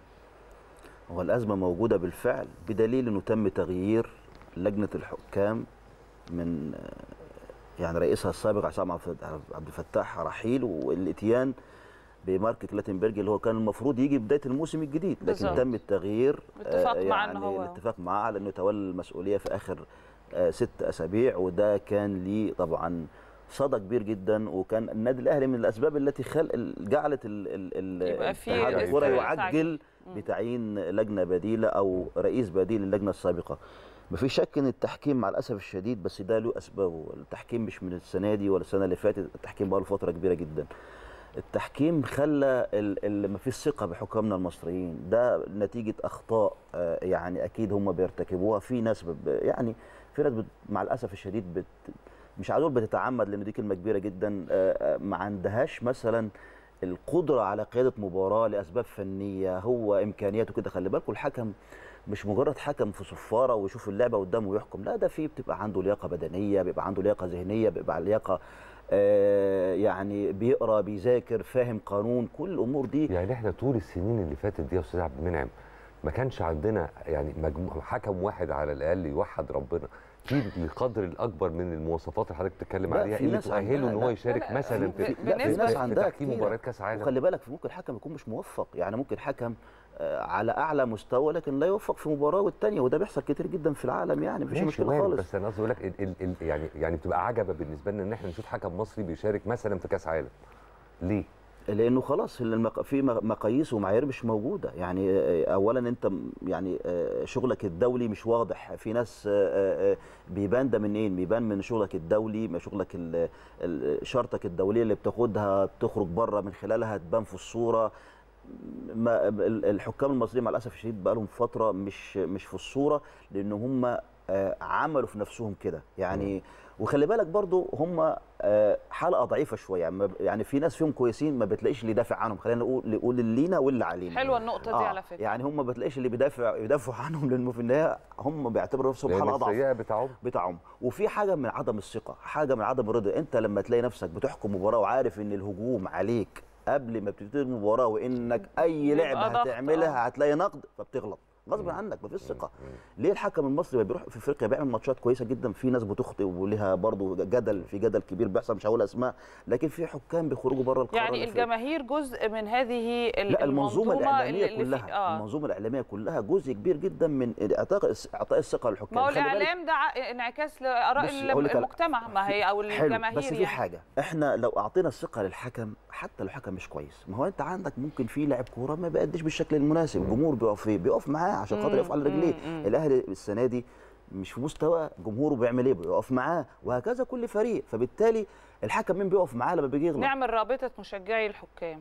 Speaker 2: هو الازمه موجوده بالفعل بدليل انه تم تغيير لجنه الحكام من آه، يعني رئيسها السابق عصام عبد عبد الفتاح رحيل والاتيان بمارك كلاتنبرج اللي هو كان المفروض يجي بدايه الموسم الجديد لكن
Speaker 3: بالظبط.
Speaker 2: تم التغيير
Speaker 3: الاتفاق
Speaker 2: آه،
Speaker 3: مع إن
Speaker 2: يعني
Speaker 3: هو-
Speaker 2: الاتفاق معاه على انه يتولى المسؤوليه في اخر آه، ست اسابيع وده كان ليه طبعا صدى كبير جدا وكان النادي الاهلي من الاسباب التي خل... جعلت ال... ال... ال...
Speaker 3: يبقى في
Speaker 2: اتحاد
Speaker 1: الاستعجال.
Speaker 2: الكره يعجل بتعيين لجنه بديله او رئيس بديل للجنه السابقه مفيش شك ان التحكيم مع الاسف الشديد بس ده له اسبابه التحكيم مش من السنه دي ولا السنه اللي فاتت التحكيم بقى له فتره كبيره جدا التحكيم خلى ال- ال- مفيش ثقه بحكامنا المصريين ده نتيجه اخطاء آه، يعني اكيد هم بيرتكبوها في ناس ب- يعني في ناس بت- مع الاسف الشديد بت مش عايز اقول بتتعمد لان دي كلمه كبيره جدا آه، آه، ما عندهاش مثلا القدره على قياده مباراه لاسباب فنيه هو امكانياته كده خلي بالكم الحكم مش مجرد حكم في صفاره ويشوف اللعبه قدامه ويحكم لا ده فيه بتبقى عنده لياقه بدنيه بيبقى عنده لياقه ذهنيه بيبقى لياقه آه، يعني بيقرا بيذاكر فاهم قانون كل الامور دي
Speaker 1: يعني احنا طول السنين اللي فاتت دي يا استاذ عبد المنعم ما كانش عندنا يعني مجموع حكم واحد على الاقل يوحد ربنا في القدر الاكبر من المواصفات اللي حضرتك بتتكلم
Speaker 2: لا،
Speaker 1: عليها
Speaker 2: في
Speaker 1: اللي
Speaker 2: ناس
Speaker 1: تؤهله
Speaker 2: عندها-
Speaker 1: ان هو
Speaker 2: لا،
Speaker 1: يشارك
Speaker 3: لا، لا،
Speaker 1: مثلا
Speaker 3: في-
Speaker 1: في,
Speaker 3: في-
Speaker 2: لا في
Speaker 3: بالنسبة-
Speaker 2: ناس
Speaker 1: في
Speaker 2: عندها
Speaker 1: تحكيم
Speaker 2: كتيرة.
Speaker 1: مباريات كاس عالم
Speaker 2: وخلي بالك ممكن حكم يكون مش موفق يعني ممكن حكم آه، على اعلى مستوى لكن لا يوفق في مباراه والتانيه وده بيحصل كتير جدا في العالم يعني مفيش
Speaker 1: ماشي
Speaker 2: مشكله
Speaker 1: وارد،
Speaker 2: خالص
Speaker 1: بس انا قصدي اقول لك ال- ال- ال- يعني يعني بتبقى عجبه بالنسبه لنا ان احنا نشوف حكم مصري بيشارك مثلا في كاس عالم ليه؟
Speaker 2: لانه خلاص المق... في م- مقاييس ومعايير مش موجوده يعني آه، اولا انت م- يعني آه، شغلك الدولي مش واضح في ناس آه، آه، بيبان ده منين بيبان من شغلك الدولي من شغلك ال- ال- شرطك الدوليه اللي بتاخدها بتخرج بره من خلالها تبان في الصوره ما ال- الحكام المصريين مع الاسف الشديد بقى لهم فتره مش مش في الصوره لان هم آه، عملوا في نفسهم كده يعني وخلي بالك برضو هم آه، حلقه ضعيفه شويه يعني ما ب- يعني في ناس فيهم كويسين ما بتلاقيش اللي يدافع عنهم خلينا نقول نقول اللي لينا واللي علينا
Speaker 3: حلوه النقطه دي على فكره
Speaker 2: يعني هم ما بتلاقيش اللي بيدافع يدافعوا عنهم لانه في النهايه هم بيعتبروا نفسهم
Speaker 1: لان
Speaker 2: حلقه ضعف
Speaker 1: السيئه بتاعهم
Speaker 2: بتاعهم وفي حاجه من عدم الثقه حاجه من عدم الرضا انت لما تلاقي نفسك بتحكم مباراه وعارف ان الهجوم عليك قبل ما بتبتدي المباراه وانك اي
Speaker 3: بيبقى
Speaker 2: لعبه
Speaker 3: ضغط،
Speaker 2: هتعملها هتلاقي نقد فبتغلط غصب عنك مفيش ثقه ليه الحكم المصري لما بيروح في افريقيا بيعمل ماتشات كويسه جدا في ناس بتخطئ وليها برضو جدل في جدل كبير بيحصل مش هقول اسماء لكن في حكام بيخرجوا بره القرار
Speaker 3: يعني
Speaker 2: الإفريقي.
Speaker 3: الجماهير جزء من هذه ال-
Speaker 2: لا المنظومه الاعلاميه
Speaker 3: اللي- اللي في-
Speaker 2: كلها
Speaker 3: آه.
Speaker 2: المنظومه الاعلاميه كلها جزء كبير جدا من اعطاء اعطاء الثقه للحكام
Speaker 3: ما هو
Speaker 2: خلي بالك-
Speaker 3: الاعلام ده ع- انعكاس لاراء
Speaker 2: بص، أقول لك على-
Speaker 3: المجتمع ما هي او
Speaker 2: حلو
Speaker 3: الجماهير
Speaker 2: بس في
Speaker 3: يعني.
Speaker 2: حاجه احنا لو اعطينا الثقه للحكم حتى لو الحكم مش كويس ما هو انت عندك ممكن في لاعب كوره ما بيأديش بالشكل المناسب الجمهور بيقف فيه بيقف معاه عشان خاطر
Speaker 3: مم،
Speaker 2: يقف على رجليه
Speaker 3: مم، مم.
Speaker 2: الاهلي السنه دي مش في مستوى جمهوره بيعمل ايه بيقف معاه وهكذا كل فريق فبالتالي الحكم مين بيقف معاه لما بيجي يغلط
Speaker 3: نعمل رابطه مشجعي الحكام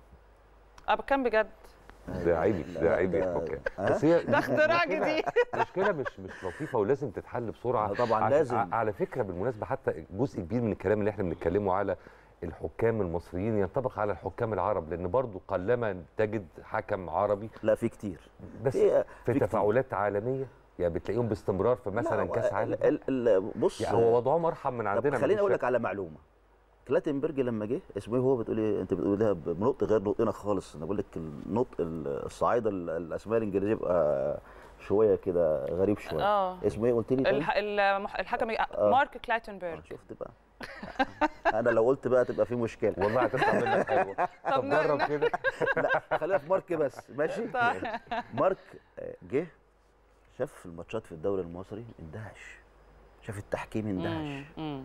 Speaker 3: ابقى كان بجد
Speaker 1: ده عيبي
Speaker 2: لا،
Speaker 1: ده
Speaker 2: لا،
Speaker 1: عيبي
Speaker 2: ده-
Speaker 1: الحكام
Speaker 2: ها؟
Speaker 1: بس هي
Speaker 3: ده اختراع
Speaker 1: مشكلة-
Speaker 3: جديد.
Speaker 1: مشكله مش مش لطيفه ولازم تتحل بسرعه
Speaker 2: آه، طبعاً
Speaker 1: عش-
Speaker 2: لازم.
Speaker 1: ع- على فكره بالمناسبه حتى جزء كبير من الكلام اللي احنا بنتكلمه على الحكام المصريين ينطبق على الحكام العرب لان برضو قلما تجد حكم عربي
Speaker 2: لا في كتير
Speaker 1: بس
Speaker 2: في-
Speaker 1: في
Speaker 2: في كتير.
Speaker 1: تفاعلات عالميه يعني بتلاقيهم باستمرار في مثلا
Speaker 2: لا،
Speaker 1: كاس عالم
Speaker 2: ال- ال- ال- بص
Speaker 1: يعني هو وضعهم ارحم من
Speaker 2: طب
Speaker 1: عندنا
Speaker 2: خليني
Speaker 1: مفيش
Speaker 2: اقول
Speaker 1: شك.
Speaker 2: لك على معلومه كلاتنبرج لما جه اسمه ايه هو بتقولي انت بتقوليها بنطق غير نطقنا خالص انا بقول لك النطق الصعايده ال- الاسماء الانجليزيه بيبقى شويه كده غريب شويه
Speaker 3: اه
Speaker 2: اسمه ايه قلت لي تاني؟
Speaker 3: الح- المح- الحكم مارك كلاتنبرغ
Speaker 2: آه، شفت بقى انا لو قلت بقى تبقى في مشكله
Speaker 1: والله هتطلع منك حلوه طب
Speaker 3: ن-
Speaker 1: جرب
Speaker 3: ن-
Speaker 1: كده
Speaker 2: لا خلينا في مارك بس ماشي
Speaker 3: طيب.
Speaker 2: مارك آه، جه شاف الماتشات في الدوري المصري اندهش شاف التحكيم اندهش
Speaker 3: مم.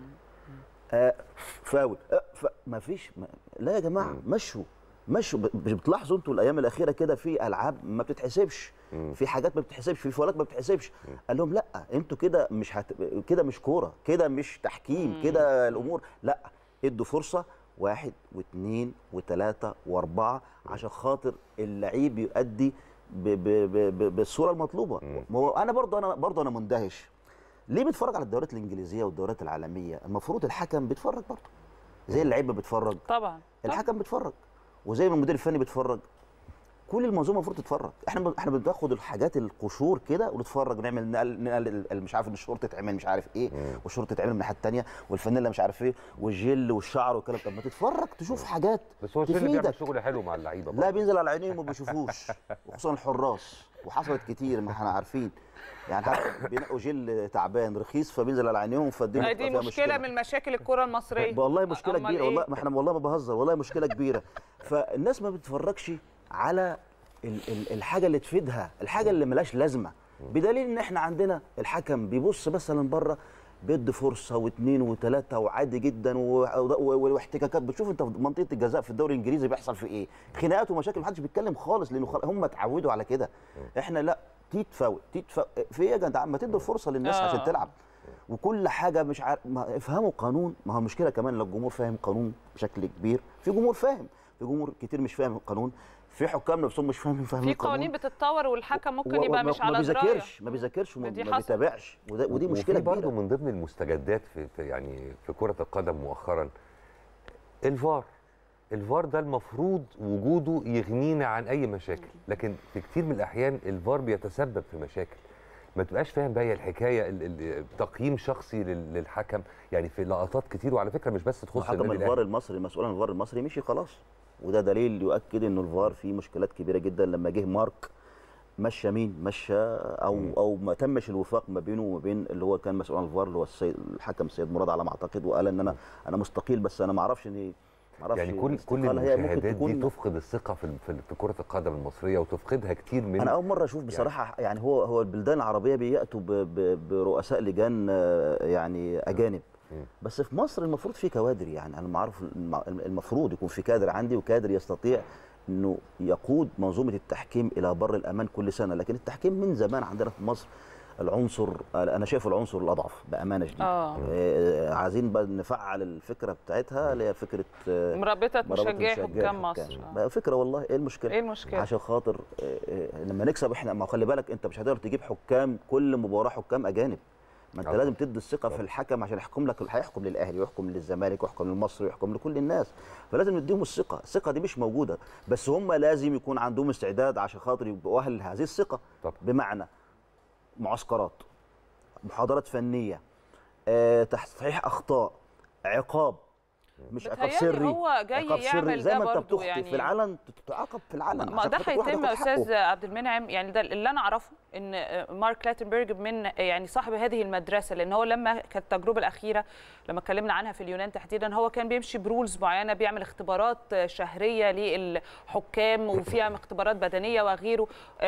Speaker 2: آه فاول آه ف... ما فيش ما... لا يا جماعه مشوا مشوا ب- مش بتلاحظوا انتوا الايام الاخيره كده في العاب ما بتتحسبش في حاجات ما بتتحسبش في فاولات ما بتتحسبش قال لهم لا انتوا كده مش هت... كده مش كوره كده مش تحكيم كده الامور لا ادوا فرصه واحد واثنين وثلاثه واربعه عشان خاطر اللعيب يؤدي ب... ب... ب... ب... بالصوره المطلوبه ما هو انا برضه انا برضه انا مندهش ليه بيتفرج على الدوريات الانجليزيه والدوريات العالميه المفروض الحكم بيتفرج برضه زي اللعيبه بيتفرج
Speaker 3: طبعا
Speaker 2: الحكم بيتفرج وزي ما المدير الفني بيتفرج كل المنظومه المفروض تتفرج احنا ب... احنا بناخد الحاجات القشور كده ونتفرج نعمل نقل, نقل ال- مش عارف ان الشورت تتعمل مش عارف ايه والشورت تتعمل من الناحيه الثانيه والفانيلا مش عارف ايه والجل والشعر والكلام طب ما تتفرج تشوف حاجات
Speaker 1: بس هو السن بيعمل
Speaker 2: تفيدك
Speaker 1: شغل حلو مع اللعيبه
Speaker 2: لا
Speaker 1: برضه.
Speaker 2: بينزل على عينيهم وما بيشوفوش وخصوصا الحراس وحصلت كتير ما احنا عارفين يعني حتى بينقوا جيل تعبان رخيص فبينزل على عينيهم فالدنيا
Speaker 3: دي
Speaker 2: بتبقى فيها
Speaker 3: مشكله من مشاكل الكره المصريه
Speaker 2: والله مشكله
Speaker 3: أمال
Speaker 2: كبيره
Speaker 3: إيه؟
Speaker 2: والله ما احنا والله ما بهزر والله مشكله كبيره فالناس ما بتتفرجش على ال ال الحاجه اللي تفيدها الحاجه اللي ملهاش لازمه بدليل ان احنا عندنا الحكم بيبص مثلا بره بيدي فرصه واثنين وثلاثه وعادي جدا و- و- واحتكاكات بتشوف انت في منطقه الجزاء في الدوري الانجليزي بيحصل في ايه خناقات ومشاكل محدش بيتكلم خالص لانه خل- هم اتعودوا على كده احنا لا تيت فاول تيت فاول في ايه يا جدعان ما تدوا فرصه للناس
Speaker 3: آه.
Speaker 2: عشان تلعب وكل حاجه مش عارف ما افهموا قانون ما هو المشكله كمان لو الجمهور فاهم قانون بشكل كبير في جمهور فاهم في جمهور كتير مش فاهم القانون في حكام نفسهم مش فاهمين فاهمين
Speaker 3: في
Speaker 2: القانون
Speaker 3: قوانين بتتطور والحكم ممكن
Speaker 2: و-
Speaker 3: يبقى
Speaker 2: وما-
Speaker 3: مش
Speaker 2: ما
Speaker 3: على درايه
Speaker 2: بيذاكرش ما بيذاكرش وما
Speaker 3: دي
Speaker 2: ما
Speaker 3: حصل.
Speaker 2: بيتابعش وده ودي مشكله
Speaker 1: وفي برضه
Speaker 2: كبيره
Speaker 1: من ضمن المستجدات في, في يعني في كره القدم مؤخرا الفار الفار ده المفروض وجوده يغنينا عن اي مشاكل لكن في كتير من الاحيان الفار بيتسبب في مشاكل ما تبقاش فاهم بقى هي الحكايه ال- ال- تقييم شخصي لل- للحكم يعني في لقطات كتير وعلى فكره مش بس تخص
Speaker 2: حكم
Speaker 1: النادي
Speaker 2: الفار
Speaker 1: الأهلي.
Speaker 2: المصري المسؤول عن الفار المصري مشي خلاص وده دليل يؤكد انه الفار فيه مشكلات كبيره جدا لما جه مارك مشى مين مشى او او ما تمش الوفاق ما بينه وما بين اللي هو كان مسؤول عن الفار اللي هو السيد الحكم السيد مراد على ما اعتقد وقال ان انا انا مستقيل بس انا ما اعرفش اني ما اعرفش
Speaker 1: يعني كل كل
Speaker 2: الاستقالة هي ممكن
Speaker 1: المشاهدات دي
Speaker 2: تكون
Speaker 1: تفقد الثقه في في في كره القدم المصريه وتفقدها كتير من
Speaker 2: انا اول مره اشوف بصراحه يعني هو هو البلدان العربيه بياتوا ب- ب- برؤساء لجان آه، يعني اجانب
Speaker 1: مم.
Speaker 2: بس في مصر المفروض في كوادر يعني انا معروف الم- المفروض يكون في كادر عندي وكادر يستطيع انه يقود منظومه التحكيم الى بر الامان كل سنه لكن التحكيم من زمان عندنا في مصر العنصر انا شايف العنصر الاضعف بامانه شديده
Speaker 3: اه
Speaker 2: آه، عايزين بقى نفعل الفكره بتاعتها اللي هي فكره آه،
Speaker 3: مرابطه
Speaker 2: مرابط
Speaker 3: مشجعي
Speaker 2: مشجعي
Speaker 3: حكام
Speaker 2: الحكام.
Speaker 3: مصر آه.
Speaker 2: بقى فكره والله ايه المشكله
Speaker 3: ايه المشكله
Speaker 2: عشان خاطر آه، آه، لما نكسب احنا ما هو خلي بالك انت مش هتقدر تجيب حكام كل مباراه حكام اجانب ما انت
Speaker 1: طبعا.
Speaker 2: لازم تدي الثقه في
Speaker 1: طبعا.
Speaker 2: الحكم عشان يحكم لك هيحكم للاهلي ويحكم للزمالك ويحكم للمصري ويحكم لكل الناس فلازم نديهم الثقه الثقه دي مش موجوده بس هم لازم يكون عندهم استعداد عشان خاطر يبقوا اهل هذه الثقه
Speaker 1: طبعا.
Speaker 2: بمعنى معسكرات محاضرات فنيه آه، تصحيح اخطاء عقاب مش عقاب
Speaker 3: بتهيألي
Speaker 2: سري
Speaker 3: هو جاي
Speaker 2: عقاب
Speaker 3: يعمل
Speaker 2: سري زي
Speaker 3: ده
Speaker 2: ما انت
Speaker 3: برضه
Speaker 2: بتخطي
Speaker 3: يعني.
Speaker 2: في العلن تتعاقب في العلن
Speaker 3: ما
Speaker 2: عشان
Speaker 3: ده
Speaker 2: خاطر واحد
Speaker 3: هيتم
Speaker 2: ياخد حقه.
Speaker 3: استاذ عبد المنعم يعني ده اللي انا اعرفه ان مارك لاتنبرج من يعني صاحب هذه المدرسه لان هو لما كانت التجربه الاخيره لما اتكلمنا عنها في اليونان تحديدا هو كان بيمشي برولز معينه بيعمل اختبارات شهريه للحكام وفيها اختبارات بدنيه وغيره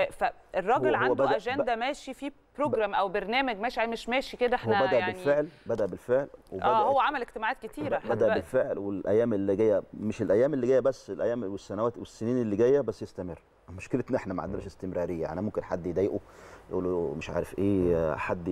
Speaker 3: فالراجل
Speaker 2: هو- هو
Speaker 3: عنده
Speaker 2: بدأ-
Speaker 3: اجنده ماشي في بروجرام او برنامج ماشي مش ماشي كده
Speaker 2: هو
Speaker 3: احنا
Speaker 2: بدا
Speaker 3: يعني
Speaker 2: بالفعل بدا بالفعل وبدا
Speaker 3: اه هو عمل اجتماعات كتيره لحد
Speaker 2: بدا
Speaker 3: دلوقتي.
Speaker 2: بالفعل والايام اللي جايه مش الايام اللي جايه بس الايام والسنوات والسنين اللي جايه بس يستمر مشكلتنا احنا ما عندناش استمراريه يعني ممكن حد يضايقه يقول له مش عارف ايه حد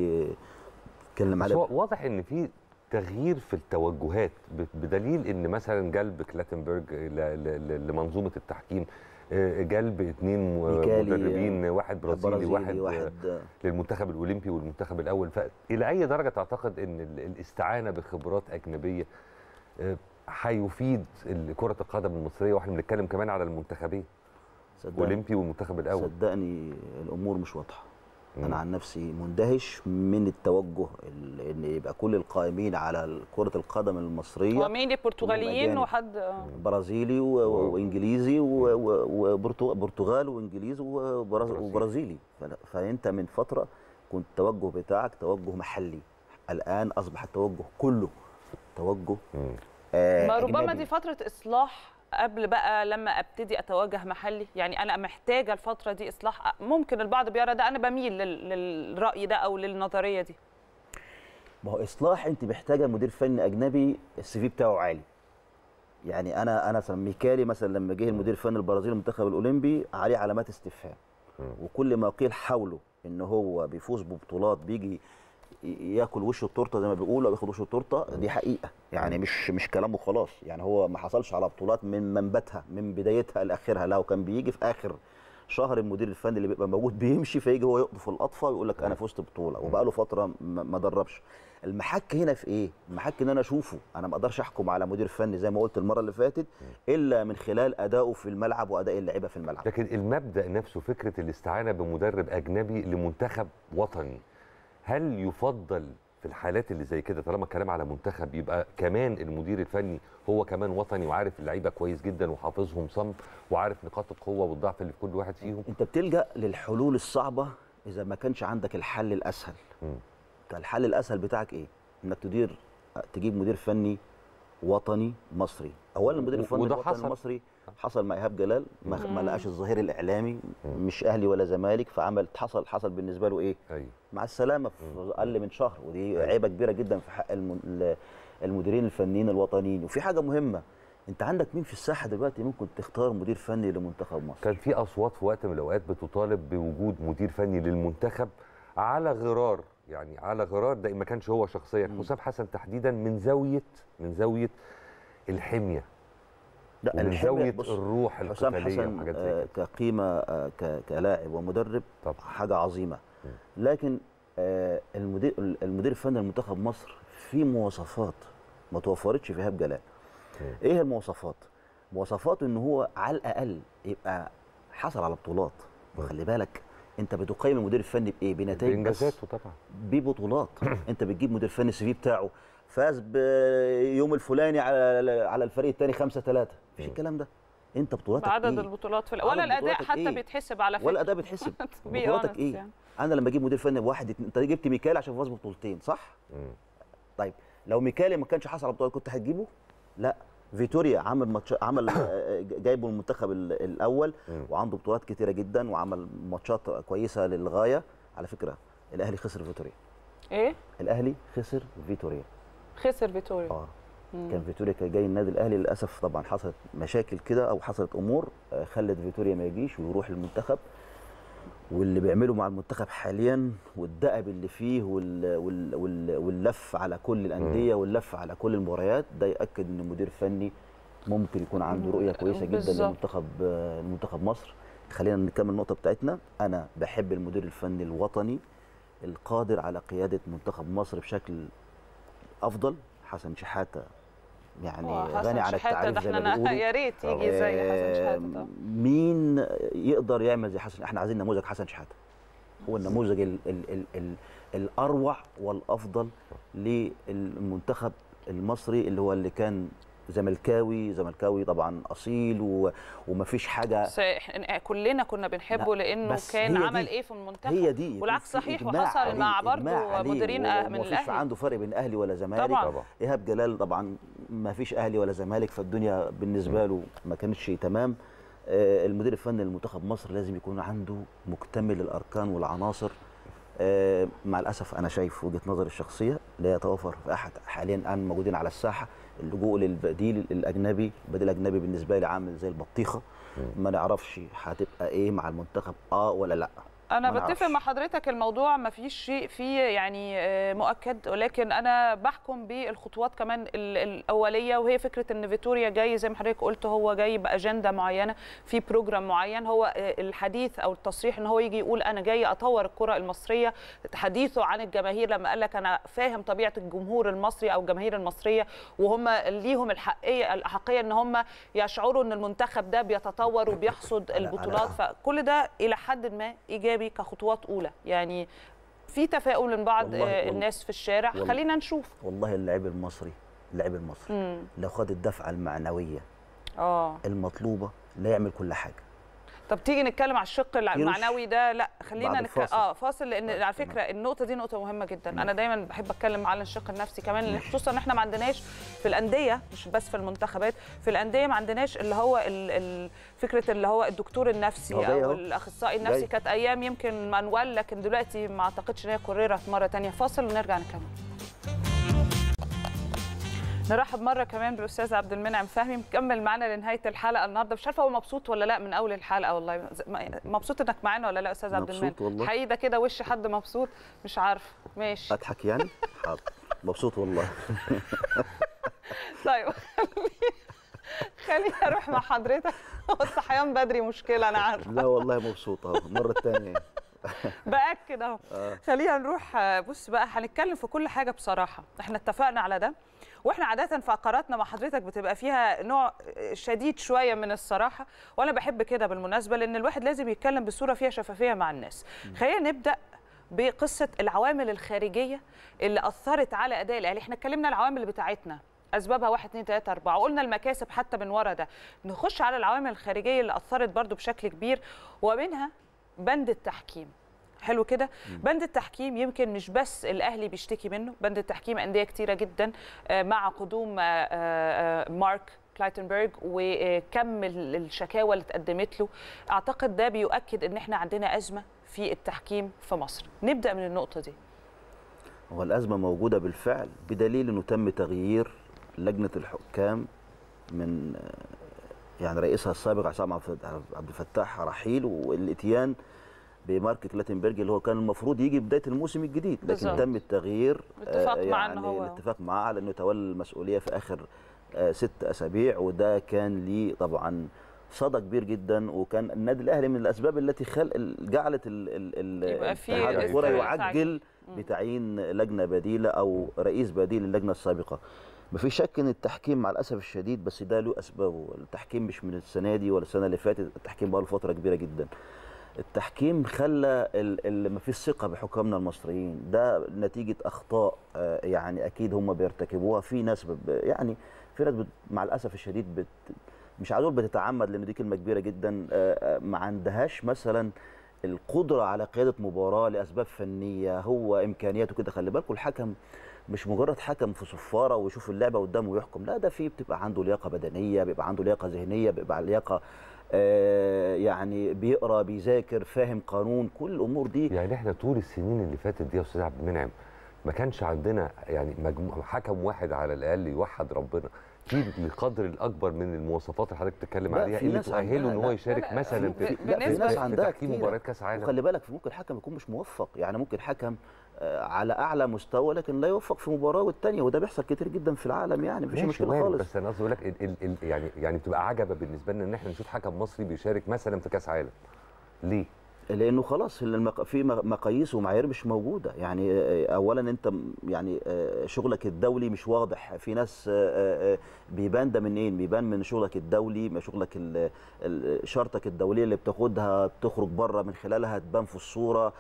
Speaker 2: يتكلم
Speaker 1: بس
Speaker 2: عليه
Speaker 1: هو واضح ان في تغيير في التوجهات ب- بدليل ان مثلا جلب كلاتنبرج ل- ل- ل- لمنظومه التحكيم آه، جلب اثنين
Speaker 2: ميكالي،
Speaker 1: مدربين واحد برازيلي واحد,
Speaker 2: واحد
Speaker 1: للمنتخب الاولمبي والمنتخب الاول فالى اي درجه تعتقد ان ال- الاستعانه بخبرات اجنبيه آه، هيفيد ال- كره القدم المصريه واحنا بنتكلم كمان على المنتخبين
Speaker 2: صدقني
Speaker 1: اولمبي والمنتخب الاول
Speaker 2: صدقني الامور مش واضحه انا عن نفسي مندهش من التوجه ال- ان يبقى كل القائمين على كره القدم المصريه
Speaker 3: ومين البرتغاليين
Speaker 2: أجانب.
Speaker 3: وحد آه.
Speaker 2: برازيلي و- و- وانجليزي وبرتغال وانجليزي وبراز- وبرازيلي فلا- فانت من فتره كنت التوجه بتاعك توجه محلي الان اصبح التوجه كله توجه آه
Speaker 3: ما ربما
Speaker 2: أجنبي.
Speaker 3: دي فترة إصلاح قبل بقى لما ابتدي اتوجه محلي يعني انا محتاجه الفتره دي اصلاح ممكن البعض بيرى ده انا بميل لل- للراي ده او للنظريه دي
Speaker 2: ما هو اصلاح انت محتاجه مدير فني اجنبي السي في بتاعه عالي يعني انا انا مثلا ميكالي مثلا لما جه المدير الفني البرازيلي المنتخب الاولمبي عليه علامات استفهام وكل ما قيل حوله ان هو بيفوز ببطولات بيجي ي- ياكل وش التورته زي ما بيقولوا أو ياخد وش التورته دي حقيقه يعني مش مش كلام وخلاص يعني هو ما حصلش على بطولات من منبتها من بدايتها لاخرها لا وكان بيجي في اخر شهر المدير الفني اللي بيبقى موجود بيمشي فيجي هو يقطف الاطفال ويقول لك انا فزت بطوله وبقى له فتره ما ما دربش المحك هنا في ايه المحك ان انا اشوفه انا ما اقدرش احكم على مدير فني زي ما قلت المره اللي فاتت الا من خلال ادائه في الملعب واداء اللعيبه في الملعب
Speaker 1: لكن المبدا نفسه فكره الاستعانه بمدرب اجنبي لمنتخب وطني هل يفضل في الحالات اللي زي كده طالما الكلام على منتخب يبقى كمان المدير الفني هو كمان وطني وعارف اللعيبه كويس جدا وحافظهم صم وعارف نقاط القوه والضعف اللي في كل واحد فيهم
Speaker 2: انت بتلجا للحلول الصعبه اذا ما كانش عندك الحل الاسهل
Speaker 1: مم.
Speaker 2: كان الحل الاسهل بتاعك ايه انك تدير تجيب مدير فني وطني مصري اولا المدير
Speaker 1: و-
Speaker 2: الفني
Speaker 1: وده
Speaker 2: الوطني
Speaker 1: حصل.
Speaker 2: المصري حصل مع ايهاب جلال ما, ما لقاش الظهير الاعلامي مش اهلي ولا زمالك فعمل حصل حصل بالنسبه له ايه
Speaker 1: ايوه
Speaker 2: مع السلامه في اقل من شهر ودي عيبه كبيره جدا في حق الم- ال- المديرين الفنيين الوطنيين وفي حاجه مهمه انت عندك مين في الساحه دلوقتي ممكن تختار مدير فني لمنتخب مصر
Speaker 1: كان في اصوات في وقت من الاوقات بتطالب بوجود مدير فني للمنتخب على غرار يعني على غرار ده ما كانش هو شخصيا حسام حسن تحديدا من زاويه من زاويه الحميه
Speaker 2: لا
Speaker 1: ومن
Speaker 2: الحمية-
Speaker 1: زاويه
Speaker 2: بص،
Speaker 1: الروح
Speaker 2: حسام
Speaker 1: القتاليه
Speaker 2: حسن
Speaker 1: وحاجات زي
Speaker 2: آه،
Speaker 1: كده
Speaker 2: كقيمه آه، ك- كلاعب ومدرب
Speaker 1: طبعا.
Speaker 2: حاجه عظيمه لكن آه، المدير المدير الفني لمنتخب مصر في مواصفات ما توفرتش في ايهاب جلال ايه المواصفات مواصفاته ان هو على الاقل يبقى حصل على بطولات وخلي بالك انت بتقيم المدير الفني بايه بنتائج بس
Speaker 1: بانجازاته طبعا
Speaker 2: ببطولات انت بتجيب مدير فني السي في بتاعه فاز بيوم الفولاني على على الفريق الثاني 5 3 مفيش الكلام ده انت بطولاتك
Speaker 3: بعدد
Speaker 2: ايه
Speaker 3: البطولات في
Speaker 2: عدد
Speaker 3: ولا الاداء
Speaker 2: بطولاتك
Speaker 3: حتى
Speaker 2: إيه؟
Speaker 3: بيتحسب على فكره
Speaker 2: ولا اداء بتحسب
Speaker 3: To be
Speaker 2: بطولاتك
Speaker 3: honest
Speaker 2: ايه
Speaker 3: يعني.
Speaker 2: انا لما اجيب مدير فني بواحد اتنين- انت جبت ميكالي عشان فاز ببطولتين صح طيب لو ميكالي ما كانش حصل على بطولات كنت هتجيبه لا فيتوريا عمل ماتش عمل آه، جايبه المنتخب ال- الاول وعنده بطولات كتيره جدا وعمل ماتشات كويسه للغايه على فكره الاهلي خسر فيتوريا
Speaker 3: ايه
Speaker 2: الاهلي خسر فيتوريا
Speaker 3: خسر فيتوريا
Speaker 2: اه كان فيتوريا كان جاي النادي الاهلي للاسف طبعا حصلت مشاكل كده او حصلت امور آه، خلت فيتوريا ما يجيش ويروح المنتخب واللي بيعمله مع المنتخب حاليا والدأب اللي فيه وال وال وال واللف على كل الانديه واللف على كل المباريات ده ياكد ان مدير فني ممكن يكون عنده رؤيه كويسه جدا
Speaker 3: بالظبط.
Speaker 2: لمنتخب آه، لمنتخب مصر خلينا نكمل النقطه بتاعتنا انا بحب المدير الفني الوطني القادر على قياده منتخب مصر بشكل افضل حسن شحاته يعني
Speaker 3: هو حسن
Speaker 2: غني عن
Speaker 3: شحاتة
Speaker 2: التعريف
Speaker 3: ده
Speaker 2: زي ما
Speaker 3: احنا
Speaker 2: بيقولوا
Speaker 3: يا ريت يجي زي حسن شحاته
Speaker 2: آم،
Speaker 3: طبعا.
Speaker 2: مين يقدر يعمل زي حسن احنا عايزين نموذج حسن شحاته هو النموذج ال ال ال ال الاروع والافضل للمنتخب المصري اللي هو اللي كان زملكاوي زملكاوي طبعا اصيل و- ومفيش حاجه
Speaker 3: بس إحنا كلنا كنا بنحبه
Speaker 2: لا،
Speaker 3: لانه
Speaker 2: بس
Speaker 3: كان
Speaker 2: هي
Speaker 3: عمل
Speaker 2: دي.
Speaker 3: ايه في المنتخب
Speaker 2: هي دي
Speaker 3: والعكس
Speaker 2: في
Speaker 3: صحيح
Speaker 2: إجماع
Speaker 3: وحصل
Speaker 2: عليه،
Speaker 3: مع
Speaker 2: إجماع
Speaker 3: برضه
Speaker 2: عليه،
Speaker 3: مديرين
Speaker 2: و-
Speaker 3: أه- من
Speaker 2: ومفيش
Speaker 3: الاهلي
Speaker 2: عنده فرق بين اهلي ولا زمالك
Speaker 3: طبعا.
Speaker 1: طبعا
Speaker 2: ايهاب جلال طبعا ما فيش اهلي ولا زمالك فالدنيا بالنسبه له ما كانتش تمام آه، المدير الفني لمنتخب مصر لازم يكون عنده مكتمل الاركان والعناصر آه، مع الاسف انا شايف وجهه نظري الشخصيه لا يتوافر في احد حاليا الان موجودين على الساحه اللجوء للبديل الاجنبي البديل الاجنبي بالنسبه لي عامل زي البطيخه ما نعرفش هتبقى ايه مع المنتخب اه ولا لا
Speaker 3: انا
Speaker 2: ما
Speaker 3: بتفق
Speaker 2: نعرفش.
Speaker 3: مع حضرتك الموضوع ما فيش شيء فيه يعني آه، مؤكد ولكن انا بحكم بالخطوات كمان ال- الاوليه وهي فكره ان فيتوريا جاي زي ما حضرتك قلت هو جاي باجنده معينه في بروجرام معين هو آه، الحديث او التصريح ان هو يجي يقول انا جاي اطور الكره المصريه حديثه عن الجماهير لما قال لك انا فاهم طبيعه الجمهور المصري او الجماهير المصريه وهم ليهم الحقيه الاحقيه ان هم يشعروا ان المنتخب ده بيتطور وبيحصد
Speaker 2: أنا-
Speaker 3: البطولات
Speaker 2: أنا-
Speaker 3: فكل ده الى حد ما ايجابي ايجابي كخطوات اولى يعني في تفاؤل من بعض
Speaker 2: والله-
Speaker 3: آه،
Speaker 2: والله-
Speaker 3: الناس في الشارع
Speaker 2: والله.
Speaker 3: خلينا نشوف
Speaker 2: والله اللاعب المصري اللاعب المصري
Speaker 3: مم.
Speaker 2: لو خد الدفعه المعنويه
Speaker 3: اه
Speaker 2: المطلوبه لا يعمل كل حاجه
Speaker 3: طب تيجي نتكلم على الشق المعنوي ده لا خلينا
Speaker 2: بعد
Speaker 3: نك...
Speaker 2: الفاصل.
Speaker 3: اه فاصل لان
Speaker 2: طيب،
Speaker 3: على فكره النقطه دي نقطه مهمه جدا انا دايما بحب اتكلم على الشق النفسي كمان لأن خصوصا ان احنا ما عندناش في الانديه مش بس في المنتخبات في الانديه ما عندناش اللي هو ال... ال... فكره اللي هو الدكتور النفسي
Speaker 2: هو جاي
Speaker 3: او
Speaker 2: أهو.
Speaker 3: الاخصائي النفسي
Speaker 2: جاي.
Speaker 3: كانت ايام يمكن مانوال لكن دلوقتي ما اعتقدش ان هي كررت مره تانية فاصل ونرجع نكمل نرحب مره كمان بالاستاذ عبد المنعم فهمي مكمل معانا لنهايه الحلقه النهارده مش عارفه هو مبسوط ولا لا من اول الحلقه والله مبسوط انك معانا ولا لا استاذ عبد
Speaker 2: مبسوط
Speaker 3: المنعم
Speaker 2: والله.
Speaker 3: حقيقي ده كده وش حد مبسوط مش عارفه ماشي
Speaker 2: اضحك يعني حاضر مبسوط والله
Speaker 3: طيب خليني اروح مع حضرتك والصحيان بدري مشكله انا عارفه
Speaker 2: لا والله مبسوط اهو المره الثانيه
Speaker 3: باكد اهو خلينا نروح آه، بص بقى هنتكلم في كل حاجه بصراحه احنا اتفقنا على ده واحنا عاده فقراتنا مع حضرتك بتبقى فيها نوع آه، شديد شويه من الصراحه وانا بحب كده بالمناسبه لان الواحد لازم يتكلم بصوره فيها شفافيه مع الناس خلينا نبدا بقصه العوامل الخارجيه اللي اثرت على اداء الاهلي احنا اتكلمنا العوامل بتاعتنا اسبابها 1 2 3 4 وقلنا المكاسب حتى من ورا ده نخش على العوامل الخارجيه اللي اثرت برضو بشكل كبير ومنها بند التحكيم حلو كده بند التحكيم يمكن مش بس الاهلي بيشتكي منه بند التحكيم انديه كتيره جدا آه، مع قدوم آه، آه، آه، مارك كلايتنبرج وكم ال- الشكاوى اللي اتقدمت له اعتقد ده بيؤكد ان احنا عندنا ازمه في التحكيم في مصر نبدا من النقطه دي
Speaker 2: هو الازمه موجوده بالفعل بدليل انه تم تغيير لجنه الحكام من آه، يعني رئيسها السابق عصام عبد الفتاح رحيل والاتيان بمارك كلاتنبرج اللي هو كان المفروض يجي بدايه الموسم الجديد لكن
Speaker 3: بالظبط.
Speaker 2: تم التغيير
Speaker 3: الاتفاق
Speaker 2: آه،
Speaker 3: مع إن
Speaker 2: يعني
Speaker 3: هو-
Speaker 2: الاتفاق معاه على انه يتولى المسؤوليه في اخر آه، ست اسابيع وده كان ليه طبعا صدى كبير جدا وكان النادي الاهلي من الاسباب التي خل... جعلت ال... ال... ال...
Speaker 3: يبقى في
Speaker 2: اتحاد
Speaker 1: الاستعجال.
Speaker 2: الكره يعجل بتعيين لجنه بديله او رئيس بديل للجنه السابقه ما في شك ان التحكيم مع الاسف الشديد بس ده له اسبابه التحكيم مش من السنه دي ولا السنه اللي فاتت التحكيم بقى له فتره كبيره جدا التحكيم خلى ال- ال- ما فيش ثقه بحكامنا المصريين ده نتيجه اخطاء آه، يعني اكيد هم بيرتكبوها في ناس ب- يعني في ناس بت- مع الاسف الشديد بت مش عايز اقول بتتعمد لان دي كلمه كبيره جدا آه، آه، ما عندهاش مثلا القدره على قياده مباراه لاسباب فنيه هو امكانياته كده خلي بالكم الحكم مش مجرد حكم في صفاره ويشوف اللعبه قدامه ويحكم لا ده فيه بتبقى عنده لياقه بدنيه بيبقى عنده لياقه ذهنيه بيبقى لياقه آه، يعني بيقرا بيذاكر فاهم قانون كل الامور دي
Speaker 1: يعني احنا طول السنين اللي فاتت دي يا استاذ عبد المنعم ما كانش عندنا يعني مجموع حكم واحد على الاقل يوحد ربنا في القدر الاكبر من المواصفات اللي حضرتك بتتكلم
Speaker 2: لا،
Speaker 1: عليها
Speaker 2: في
Speaker 1: اللي
Speaker 2: ناس
Speaker 1: تؤهله ان
Speaker 2: عندها-
Speaker 1: هو
Speaker 2: لا،
Speaker 1: يشارك
Speaker 3: لا،
Speaker 1: مثلا
Speaker 3: في-
Speaker 1: في
Speaker 3: في-
Speaker 2: لا في
Speaker 3: بالنسبة
Speaker 2: ناس
Speaker 3: ل-
Speaker 1: في
Speaker 2: عندها
Speaker 1: تحكيم
Speaker 2: كتير
Speaker 1: مباريات كاس عالم
Speaker 2: وخلي بالك ممكن حكم يكون مش موفق يعني ممكن حكم آه، على اعلى مستوى لكن لا يوفق في مباراه والتانيه وده بيحصل كتير جدا في العالم يعني مفيش
Speaker 1: ماشي
Speaker 2: مشكله
Speaker 1: وارد،
Speaker 2: خالص
Speaker 1: بس انا قصدي اقول لك ال- ال- ال- يعني يعني بتبقى عجبه بالنسبه لنا ان احنا نشوف حكم مصري بيشارك مثلا في كاس عالم ليه؟
Speaker 2: لانه خلاص المق... في م- مقاييس ومعايير مش موجوده يعني آه، اولا انت م- يعني آه، شغلك الدولي مش واضح في ناس آه، آه، بيبان ده منين بيبان من شغلك الدولي من شغلك ال- ال- شرطك الدوليه اللي بتاخدها بتخرج بره من خلالها تبان في الصوره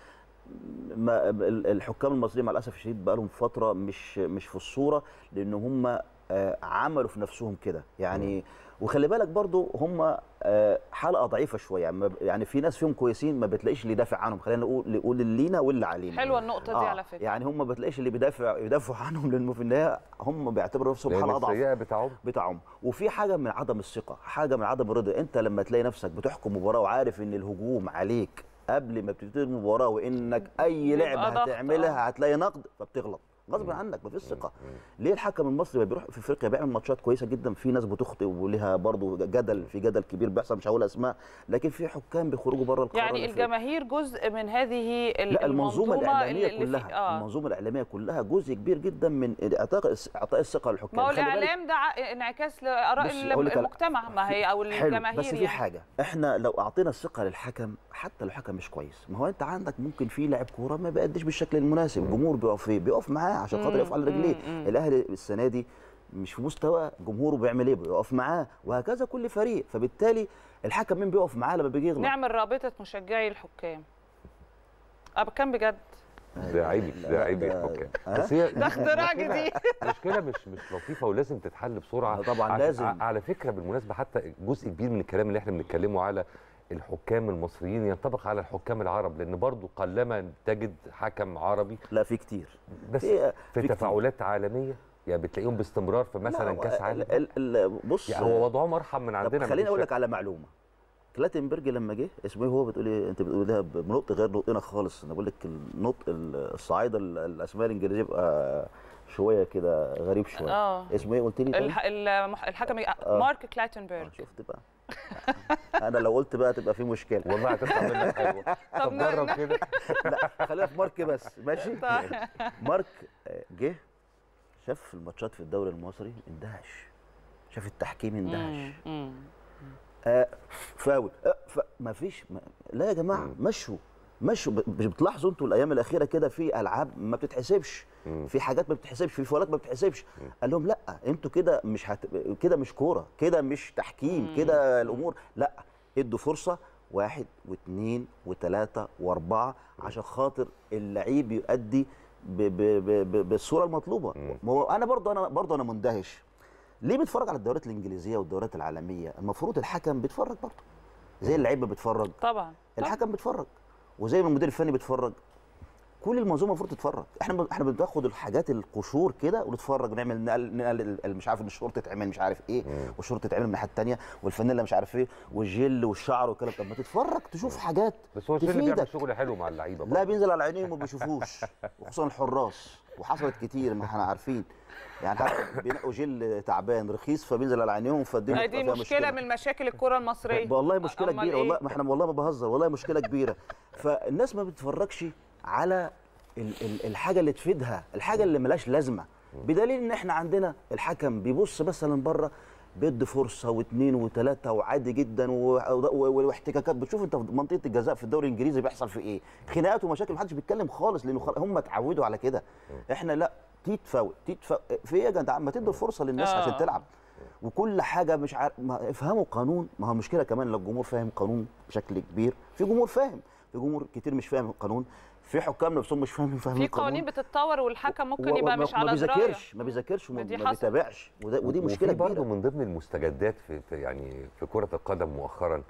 Speaker 2: ما ال- الحكام المصريين مع الاسف الشديد بقى لهم فتره مش مش في الصوره لان هم آه، عملوا في نفسهم كده يعني وخلي بالك برضو هم آه، حلقه ضعيفه شويه يعني ما ب- يعني في ناس فيهم كويسين ما بتلاقيش اللي يدافع عنهم خلينا نقول نقول اللي لينا واللي علينا
Speaker 3: حلوه النقطه دي على فكره
Speaker 2: يعني هم ما بتلاقيش اللي بيدافع يدافعوا عنهم لانه في النهايه هم بيعتبروا نفسهم
Speaker 1: لان
Speaker 2: حلقه ضعيفه
Speaker 1: السيئه بتاعهم
Speaker 2: بتاعهم وفي حاجه من عدم الثقه حاجه من عدم الرضا انت لما تلاقي نفسك بتحكم مباراه وعارف ان الهجوم عليك قبل ما بتبتدي المباراه وانك اي
Speaker 3: بيبقى
Speaker 2: لعبه
Speaker 3: ضغط، آه.
Speaker 2: هتعملها هتلاقي نقد فبتغلط غصب عنك مفيش ثقه ليه الحكم المصري ما بيروح في افريقيا بيعمل ماتشات كويسه جدا في ناس بتخطئ ولها برضو جدل في جدل كبير بيحصل مش هقول اسماء لكن في حكام بيخرجوا بره القرار
Speaker 3: يعني
Speaker 2: الأفريقي.
Speaker 3: الجماهير جزء من هذه ال-
Speaker 2: لا المنظومه الاعلاميه
Speaker 3: اللي في-
Speaker 2: كلها
Speaker 3: آه.
Speaker 2: المنظومه الاعلاميه كلها جزء كبير جدا من اعطاء اعطاء الثقه للحكام
Speaker 3: ما هو
Speaker 2: خلي بالك-
Speaker 3: الاعلام ده ع- انعكاس لاراء
Speaker 2: بصي، أقول لك على-
Speaker 3: المجتمع ما هي او
Speaker 2: حلو
Speaker 3: الجماهير
Speaker 2: بس في
Speaker 3: يعني.
Speaker 2: حاجه احنا لو اعطينا الثقه للحكم حتى لو حكم مش كويس ما هو انت عندك ممكن في لاعب كوره ما بيأديش بالشكل المناسب الجمهور بيقف فيه بيقف معاه عشان خاطر يقف على رجليه الاهلي السنه دي مش في مستوى جمهوره بيعمل ايه بيقف معاه وهكذا كل فريق فبالتالي الحكم مين بيقف معاه لما بيجي يغلط
Speaker 3: نعمل رابطه مشجعي الحكام اه كان بجد
Speaker 1: ده عيبي ده عيبي يا
Speaker 2: ده-
Speaker 1: حكام
Speaker 2: ها؟
Speaker 1: بس هي
Speaker 3: ده اختراع جديد
Speaker 1: مشكله مش مش لطيفه ولازم تتحل بسرعه
Speaker 2: آه طبعاً
Speaker 1: عش-
Speaker 2: لازم.
Speaker 1: ع- على فكره بالمناسبه حتى جزء كبير من الكلام اللي احنا بنتكلمه على الحكام المصريين ينطبق على الحكام العرب لان برضو قلما تجد حكم عربي
Speaker 2: لا في كتير
Speaker 1: بس
Speaker 2: في-
Speaker 1: في
Speaker 2: في كتير.
Speaker 1: تفاعلات عالميه يعني بتلاقيهم باستمرار في مثلا
Speaker 2: لا،
Speaker 1: كاس
Speaker 2: ال-
Speaker 1: عالم
Speaker 2: ال- ال- بص
Speaker 1: يعني هو وضعهم ارحم من
Speaker 2: طب
Speaker 1: عندنا
Speaker 2: خليني
Speaker 1: مفيش
Speaker 2: اقول
Speaker 1: شك.
Speaker 2: لك على معلومه كلاتنبرج لما جه اسمه ايه هو بتقولي انت بتقوليها بنطق غير نطقنا خالص انا بقول لك النطق ال- الصعايده ال- الاسماء الانجليزيه بيبقى شويه كده غريب شويه
Speaker 3: اه
Speaker 2: اسمه ايه قلت لي طيب؟
Speaker 3: الح- المح- الحكم مارك كلاتنبرج
Speaker 2: آه، شفت بقى انا لو قلت بقى تبقى في مشكله
Speaker 1: والله هتطلع منك حلوه
Speaker 3: طب
Speaker 1: طب جرب
Speaker 3: ن-
Speaker 1: كده
Speaker 2: لا خلينا في مارك بس ماشي
Speaker 3: طيب.
Speaker 2: مارك آه، جه شاف الماتشات في الدوري المصري اندهش شاف التحكيم اندهش
Speaker 3: مم، مم.
Speaker 2: آه فاول آه ف... ما فيش ما... لا يا جماعه مشوا مشوا ب- مش بتلاحظوا انتوا الايام الاخيره كده في العاب ما بتتحسبش
Speaker 1: مم.
Speaker 2: في حاجات ما بتتحسبش في فولات ما بتتحسبش قال لهم لا انتوا كده مش هت... كده مش كوره كده مش تحكيم كده الامور لا ادوا فرصه واحد واثنين وثلاثه واربعه عشان خاطر اللعيب يؤدي ب... ب... ب... ب... بالصوره المطلوبه ما هو انا برضه انا برضه انا مندهش ليه بيتفرج على الدوريات الانجليزيه والدوريات العالميه المفروض الحكم بيتفرج برضه زي اللعيبه بيتفرج
Speaker 3: طبعا طبعاً.
Speaker 2: الحكم بيتفرج وزي ما المدير الفني بيتفرج كل المنظومه المفروض تتفرج احنا احنا بناخد الحاجات القشور كده ونتفرج ونعمل نقل, نقل ال- ال- مش عارف ان الشورت تتعمل مش عارف ايه والشورت تتعمل من الناحيه الثانيه والفانيلا مش عارف ايه والجل والشعر والكلام طب ما تتفرج تشوف حاجات
Speaker 1: بس هو السن بيعمل
Speaker 2: تفيدك
Speaker 1: شغل حلو مع اللعيبه
Speaker 2: لا بينزل على عينيهم وما بيشوفوش وخصوصا الحراس وحصلت كتير ما احنا عارفين يعني حتى بينقوا جل تعبان رخيص فبينزل على عينيهم فالدنيا
Speaker 3: دي
Speaker 2: بتبقى فيها
Speaker 3: مشكله من مشاكل الكره المصريه
Speaker 2: والله مشكله
Speaker 3: أمال
Speaker 2: كبيره
Speaker 3: إيه؟
Speaker 2: والله ما احنا والله ما بهزر والله مشكله كبيره فالناس ما بتتفرجش على ال ال الحاجه اللي تفيدها الحاجه اللي ملهاش لازمه بدليل ان احنا عندنا الحكم بيبص مثلا بره بيدي فرصه واثنين وثلاثه وعادي جدا و- و- واحتكاكات بتشوف انت في منطقه الجزاء في الدوري الانجليزي بيحصل في ايه خناقات ومشاكل محدش بيتكلم خالص لانه خل- هم اتعودوا على كده احنا لا تيت فاول تيت فاول في ايه يا جدع ما تدوا فرصه للناس
Speaker 3: آه.
Speaker 2: عشان تلعب وكل حاجه مش عارف ما افهموا قانون ما هو مشكله كمان لو الجمهور فاهم قانون بشكل كبير في جمهور فاهم في جمهور كتير مش فاهم القانون في حكام نفسهم مش فاهمين فاهمين
Speaker 3: في
Speaker 2: القانون.
Speaker 3: قوانين بتتطور والحكم ممكن
Speaker 2: و-
Speaker 3: يبقى
Speaker 2: وما-
Speaker 3: مش على
Speaker 2: ما
Speaker 3: درايه
Speaker 2: بيذاكرش ما بيذاكرش وما
Speaker 3: دي
Speaker 2: ما
Speaker 3: حصل.
Speaker 2: بيتابعش وده ودي مشكله
Speaker 1: وفي برضه
Speaker 2: كبيره
Speaker 1: من ضمن المستجدات في, في يعني في كره القدم مؤخرا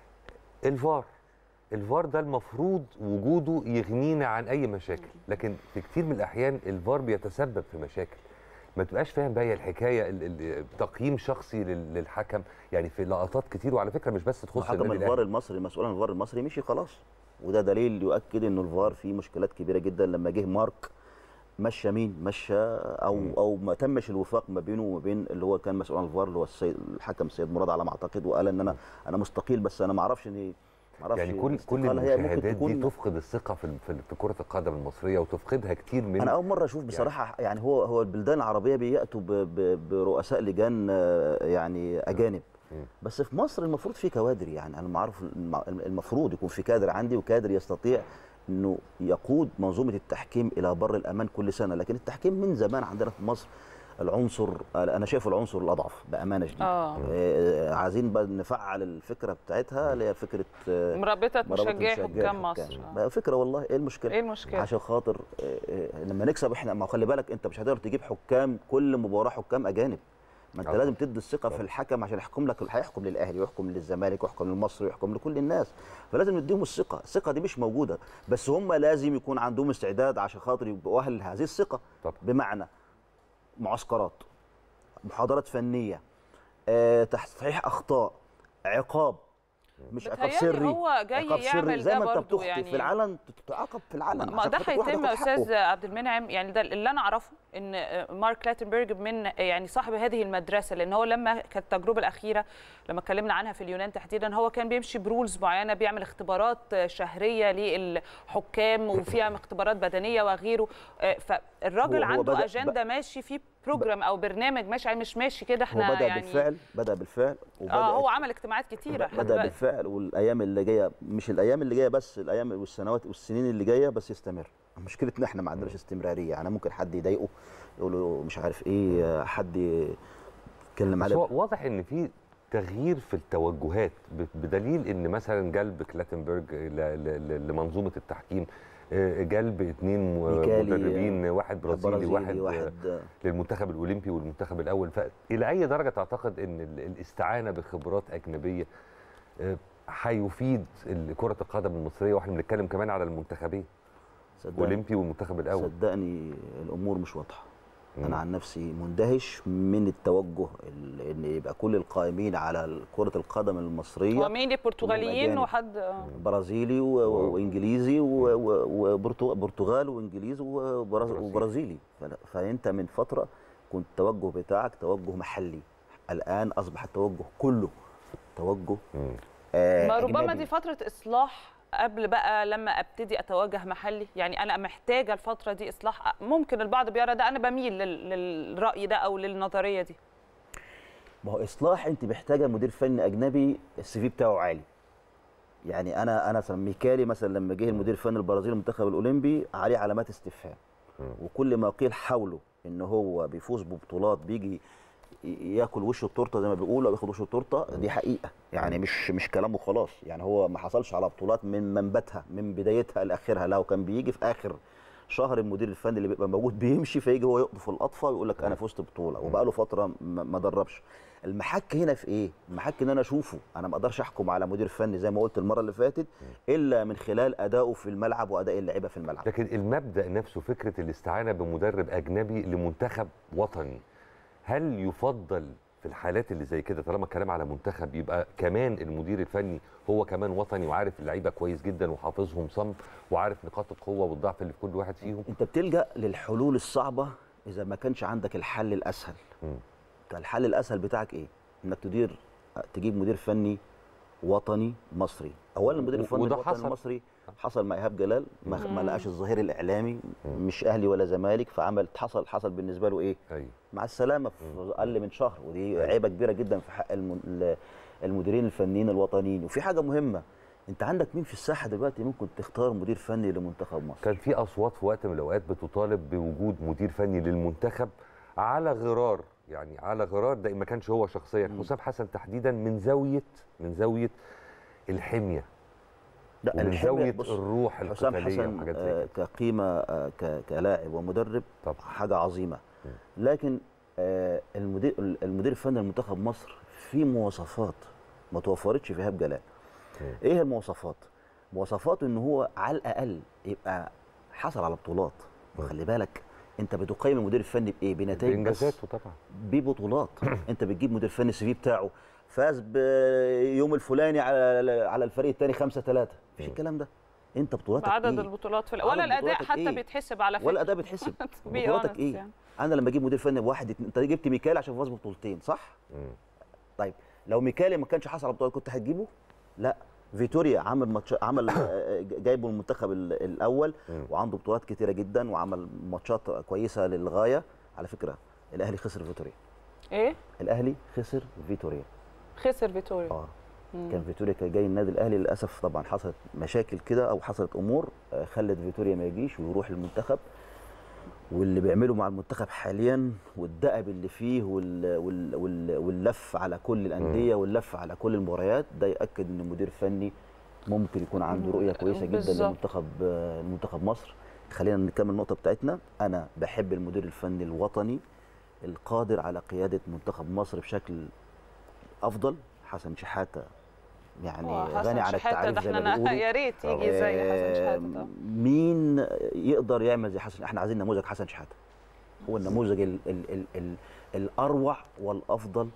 Speaker 1: الفار الفار ده المفروض وجوده يغنينا عن اي مشاكل لكن في كتير من الاحيان الفار بيتسبب في مشاكل ما تبقاش فاهم بقى هي الحكايه ال- ال- تقييم شخصي لل- للحكم يعني في لقطات كتير وعلى فكره مش بس تخص
Speaker 2: حكم
Speaker 1: النادي
Speaker 2: الفار
Speaker 1: الاهلي
Speaker 2: المصري المسؤول عن الفار المصري مشي خلاص وده دليل يؤكد انه الفار فيه مشكلات كبيره جدا لما جه مارك مشى مين مشى او او ما تمش الوفاق ما بينه وما بين اللي هو كان مسؤول عن الفار اللي هو السيد الحكم السيد مراد على ما اعتقد وقال ان انا انا مستقيل بس انا ما اعرفش ان ما اعرفش
Speaker 1: يعني كل كل
Speaker 2: الاستقالة هي ممكن
Speaker 1: المشاهدات دي
Speaker 2: تكون-
Speaker 1: تفقد الثقه في في في كره القدم المصريه وتفقدها كتير من
Speaker 2: انا اول مره اشوف بصراحه يعني هو هو البلدان العربيه بياتوا ب- ب- برؤساء لجان آه، يعني اجانب بس في مصر المفروض في كوادر يعني انا معروف الم- المفروض يكون في كادر عندي وكادر يستطيع انه يقود منظومه التحكيم الى بر الامان كل سنه لكن التحكيم من زمان عندنا في مصر العنصر انا شايفه العنصر الاضعف بامانه شديده
Speaker 3: آه.
Speaker 2: آه، عايزين بقى نفعل الفكره بتاعتها اللي هي فكره آه،
Speaker 3: مرابطه
Speaker 2: مرابط
Speaker 3: مشجعي
Speaker 2: مشجعي
Speaker 3: حكام مصر آه.
Speaker 2: بقى فكره والله ايه المشكله
Speaker 3: ايه المشكله
Speaker 2: عشان خاطر آه، آه، لما نكسب احنا ما هو خلي بالك انت مش هتقدر تجيب حكام كل مباراه حكام اجانب ما انت
Speaker 1: طبعا.
Speaker 2: لازم تدي الثقه في الحكم عشان يحكم لك هيحكم للاهلي ويحكم للزمالك ويحكم للمصري ويحكم لكل الناس فلازم نديهم الثقه الثقه دي مش موجوده بس هم لازم يكون عندهم استعداد عشان خاطر يبقوا اهل هذه الثقه
Speaker 1: طبعا.
Speaker 2: بمعنى معسكرات محاضرات فنيه آه، تصحيح اخطاء عقاب مش عقاب
Speaker 3: بتهيألي
Speaker 2: سري
Speaker 3: هو جاي
Speaker 2: عقاب
Speaker 3: يعمل
Speaker 2: زي
Speaker 3: ده
Speaker 2: ما انت
Speaker 3: برضه
Speaker 2: بتخطي
Speaker 3: يعني.
Speaker 2: في العلن تتعاقب في العلن
Speaker 3: ما
Speaker 2: عشان
Speaker 3: ده
Speaker 2: خاطر واحد
Speaker 3: هيتم
Speaker 2: ياخد حقه.
Speaker 3: استاذ عبد المنعم يعني ده اللي انا اعرفه ان مارك لاتنبرج من يعني صاحب هذه المدرسه لان هو لما كانت التجربه الاخيره لما اتكلمنا عنها في اليونان تحديدا هو كان بيمشي برولز معينه بيعمل اختبارات شهريه للحكام وفيها اختبارات بدنيه وغيره فالراجل
Speaker 2: هو- هو
Speaker 3: عنده
Speaker 2: بدأ-
Speaker 3: اجنده ماشي في بروجرام او برنامج ماشي يعني مش ماشي كده
Speaker 2: هو
Speaker 3: احنا
Speaker 2: بدا
Speaker 3: يعني
Speaker 2: بالفعل بدا بالفعل وبدا
Speaker 3: اه هو عمل اجتماعات كتيره لحد
Speaker 2: بدا
Speaker 3: دلوقتي.
Speaker 2: بالفعل والايام اللي جايه مش الايام اللي جايه بس الايام والسنوات والسنين اللي جايه بس يستمر مشكلتنا احنا ما عندناش استمراريه يعني ممكن حد يضايقه يقول له مش عارف ايه حد يتكلم
Speaker 1: بس
Speaker 2: عليه
Speaker 1: هو واضح ان في تغيير في التوجهات ب- بدليل ان مثلا جلب كلاتنبرج ل- ل- ل- لمنظومه التحكيم آه، جلب اثنين
Speaker 2: ميكالي،
Speaker 1: مدربين واحد برازيلي,
Speaker 2: برازيلي
Speaker 1: واحد,
Speaker 2: واحد
Speaker 1: آه، للمنتخب الاولمبي والمنتخب الاول فالى اي درجه تعتقد ان ال- الاستعانه بخبرات اجنبيه آه، هيفيد ال- كره القدم المصريه واحنا بنتكلم كمان على المنتخبين
Speaker 2: صدقني
Speaker 1: اولمبي والمنتخب الاول
Speaker 2: صدقني الامور مش واضحه
Speaker 1: مم.
Speaker 2: انا عن نفسي مندهش من التوجه ال- ان يبقى كل القائمين على كره القدم المصريه
Speaker 3: هو مين برتغاليين
Speaker 2: أجانب.
Speaker 3: وحد آه.
Speaker 2: برازيلي و- و- وانجليزي وبرتغال وانجليزي وبراز-
Speaker 1: برازيلي.
Speaker 2: وبرازيلي فلا- فانت من فتره كنت التوجه بتاعك توجه محلي الان اصبح التوجه كله توجه
Speaker 1: مم.
Speaker 2: آه
Speaker 3: ما ربما
Speaker 2: أجنبي.
Speaker 3: دي فترة إصلاح قبل بقى لما ابتدي اتوجه محلي يعني انا محتاجه الفتره دي اصلاح ممكن البعض بيرى ده انا بميل لل- للراي ده او للنظريه دي
Speaker 2: ما هو اصلاح انت محتاجه مدير فني اجنبي السي في بتاعه عالي يعني انا انا مثلا ميكالي مثلا لما جه المدير الفني البرازيلي المنتخب الاولمبي عليه علامات استفهام وكل ما قيل حوله ان هو بيفوز ببطولات بيجي ي- ياكل وش التورته زي ما بيقولوا او ياخد وش التورته دي حقيقه يعني مش مش كلامه خلاص يعني هو ما حصلش على بطولات من منبتها من بدايتها لاخرها لو كان بيجي في اخر شهر المدير الفني اللي بيبقى موجود بيمشي فيجي هو يقطف الاطفى ويقول لك انا فزت بطوله وبقى له فتره ما ما دربش المحك هنا في ايه المحك ان انا اشوفه انا ما اقدرش احكم على مدير فني زي ما قلت المره اللي فاتت الا من خلال ادائه في الملعب واداء اللعيبه في الملعب
Speaker 1: لكن المبدا نفسه فكره الاستعانه بمدرب اجنبي لمنتخب وطني هل يفضل في الحالات اللي زي كده طالما الكلام على منتخب يبقى كمان المدير الفني هو كمان وطني وعارف اللعيبه كويس جدا وحافظهم صم وعارف نقاط القوه والضعف اللي في كل واحد فيهم
Speaker 2: انت بتلجا للحلول الصعبه اذا ما كانش عندك الحل الاسهل
Speaker 1: مم.
Speaker 2: كان الحل الاسهل بتاعك ايه انك تدير تجيب مدير فني وطني مصري اولا المدير
Speaker 1: و-
Speaker 2: الفني
Speaker 1: وده
Speaker 2: الوطني
Speaker 1: حصل.
Speaker 2: المصري حصل مع ايهاب جلال ما, ما لقاش الظهير الاعلامي مش اهلي ولا زمالك فعمل حصل حصل بالنسبه له ايه
Speaker 1: ايوه
Speaker 2: مع السلامه في اقل من شهر ودي عيبه كبيره جدا في حق الم- ال- المديرين الفنيين الوطنيين وفي حاجه مهمه انت عندك مين في الساحه دلوقتي ممكن تختار مدير فني لمنتخب مصر
Speaker 1: كان في اصوات في وقت من الاوقات بتطالب بوجود مدير فني للمنتخب على غرار يعني على غرار ده ما كانش هو شخصيا حسام حسن تحديدا من زاويه من زاويه الحميه
Speaker 2: لا
Speaker 1: ومن
Speaker 2: الحمية-
Speaker 1: زاويه
Speaker 2: بص،
Speaker 1: الروح
Speaker 2: حسام
Speaker 1: القتاليه
Speaker 2: حسن
Speaker 1: وحاجات زي
Speaker 2: آه،
Speaker 1: كده
Speaker 2: كقيمه آه، ك- كلاعب ومدرب
Speaker 1: طبعا.
Speaker 2: حاجه عظيمه لكن آه، المدير المدير الفني لمنتخب مصر في مواصفات ما توفرتش في ايهاب جلال ايه المواصفات مواصفات ان هو على الاقل يبقى حصل على بطولات وخلي بالك انت بتقيم المدير الفني بايه بنتائج بس
Speaker 1: بانجازاته طبعا
Speaker 2: ببطولات انت بتجيب مدير فني السي في بتاعه فاز بيوم الفلاني على على الفريق الثاني 5 3 مفيش الكلام ده انت بطولاتك
Speaker 3: بعدد
Speaker 2: ايه
Speaker 3: البطولات في
Speaker 2: عدد
Speaker 3: ولا الاداء
Speaker 2: بطولاتك
Speaker 3: حتى
Speaker 2: إيه؟
Speaker 3: بيتحسب على فكره
Speaker 2: ولا اداء بيتحسب
Speaker 3: To be
Speaker 2: بطولاتك
Speaker 3: honest
Speaker 2: ايه
Speaker 3: يعني.
Speaker 2: انا لما اجيب مدير فني بواحد اتنين- انت جبت ميكال عشان فاز ببطولتين صح
Speaker 1: مم.
Speaker 2: طيب لو ميكالي ما كانش حصل على بطولات كنت هتجيبه لا فيتوريا عمل ماتش عمل آه، جايبه من المنتخب ال- الاول
Speaker 1: مم.
Speaker 2: وعنده بطولات كتيره جدا وعمل ماتشات كويسه للغايه على فكره الاهلي خسر فيتوريا
Speaker 3: ايه
Speaker 2: الاهلي خسر فيتوريا
Speaker 3: خسر فيتوريا
Speaker 2: اه كان فيتوريا كان جاي النادي الاهلي للاسف طبعا حصلت مشاكل كده او حصلت امور آه، خلت فيتوريا ما يجيش ويروح المنتخب واللي بيعمله مع المنتخب حاليا والدأب اللي فيه وال وال وال واللف على كل الانديه واللف على كل المباريات ده ياكد ان المدير الفني ممكن يكون عنده رؤيه كويسه جدا
Speaker 3: بالظبط.
Speaker 2: لمنتخب آه، المنتخب مصر خلينا نكمل النقطه بتاعتنا انا بحب المدير الفني الوطني القادر على قياده منتخب مصر بشكل افضل حسن شحاته يعني
Speaker 3: هو حسن
Speaker 2: غني عن
Speaker 3: شحاتة
Speaker 2: التعريف
Speaker 3: ده
Speaker 2: زي ما
Speaker 3: احنا
Speaker 2: بيقولوا
Speaker 3: يا ريت يجي زي حسن شحاته
Speaker 2: آم،
Speaker 3: طبعا
Speaker 2: مين يقدر يعمل زي حسن احنا عايزين نموذج حسن شحاته هو النموذج ال ال ال ال الاروع والافضل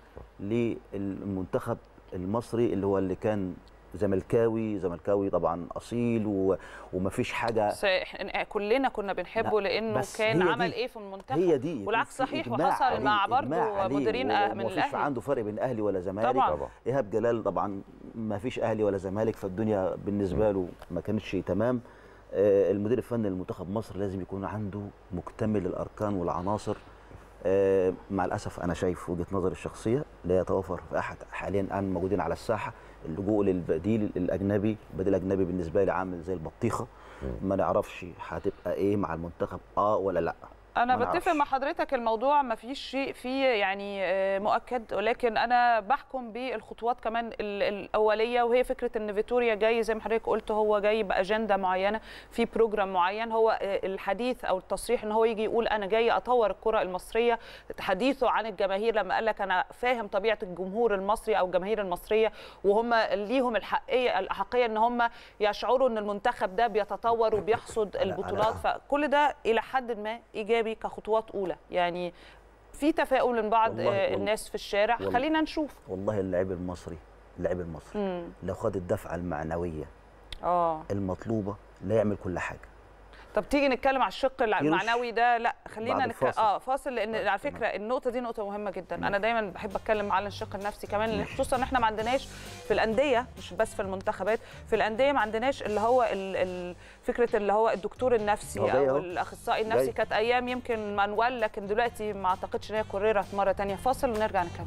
Speaker 2: للمنتخب المصري اللي هو اللي كان زملكاوي زملكاوي طبعا اصيل و- ومفيش حاجه
Speaker 3: بس إحنا كلنا كنا بنحبه
Speaker 2: لا،
Speaker 3: لانه
Speaker 2: بس
Speaker 3: كان
Speaker 2: هي
Speaker 3: عمل
Speaker 2: دي.
Speaker 3: ايه في المنتخب
Speaker 2: هي دي
Speaker 3: والعكس
Speaker 2: في
Speaker 3: صحيح
Speaker 2: إجماع
Speaker 3: وحصل
Speaker 2: عليه،
Speaker 3: مع
Speaker 2: إجماع
Speaker 3: برضه
Speaker 2: عليه،
Speaker 3: مديرين
Speaker 2: و-
Speaker 3: أه من
Speaker 2: ومفيش
Speaker 3: الاهلي
Speaker 2: عنده فرق بين اهلي ولا زمالك
Speaker 3: طبعا.
Speaker 1: طبعا
Speaker 2: ايهاب جلال طبعا ما فيش اهلي ولا زمالك فالدنيا بالنسبه له ما كانتش تمام آه، المدير الفني لمنتخب مصر لازم يكون عنده مكتمل الاركان والعناصر آه، مع الاسف انا شايف وجهه نظري الشخصيه لا يتوفر في احد حاليا الان موجودين على الساحه اللجوء للبديل الاجنبي البديل الاجنبي بالنسبه لي عامل زي البطيخه ما نعرفش هتبقى ايه مع المنتخب اه ولا لا
Speaker 3: انا
Speaker 2: ما
Speaker 3: بتفق
Speaker 2: نعرفش.
Speaker 3: مع حضرتك الموضوع ما فيش شيء فيه يعني آه، مؤكد ولكن انا بحكم بالخطوات كمان ال- الاوليه وهي فكره ان فيتوريا جاي زي ما حضرتك قلت هو جاي باجنده معينه في بروجرام معين هو آه، الحديث او التصريح ان هو يجي يقول انا جاي اطور الكره المصريه حديثه عن الجماهير لما قال لك انا فاهم طبيعه الجمهور المصري او الجماهير المصريه وهم ليهم الحقيه الاحقيه ان هم يشعروا ان المنتخب ده بيتطور وبيحصد البطولات فكل ده الى حد ما ايجابي كخطوات اولى يعني في تفاؤل من بعض
Speaker 2: والله-
Speaker 3: آه،
Speaker 2: والله-
Speaker 3: الناس في الشارع
Speaker 2: والله.
Speaker 3: خلينا نشوف
Speaker 2: والله اللاعب المصري اللاعب المصري
Speaker 3: مم.
Speaker 2: لو خد الدفعه المعنويه
Speaker 3: اه
Speaker 2: المطلوبه لا يعمل كل حاجه
Speaker 3: طب تيجي نتكلم على الشق المعنوي ده لا خلينا
Speaker 2: بعد
Speaker 3: نك...
Speaker 2: الفاصل.
Speaker 3: اه فاصل لان
Speaker 2: طيب،
Speaker 3: على
Speaker 2: تمام.
Speaker 3: فكره النقطه دي نقطه مهمه جدا انا دايما بحب اتكلم على الشق النفسي كمان لأن خصوصا ان احنا ما عندناش في الانديه مش بس في المنتخبات في الانديه ما عندناش اللي هو ال... ال... فكره اللي هو الدكتور النفسي
Speaker 2: هو جاي
Speaker 3: او
Speaker 2: أهو.
Speaker 3: الاخصائي النفسي
Speaker 2: جاي.
Speaker 3: كانت ايام يمكن مانوال لكن دلوقتي ما اعتقدش ان هي كررت مره تانية فاصل ونرجع نكمل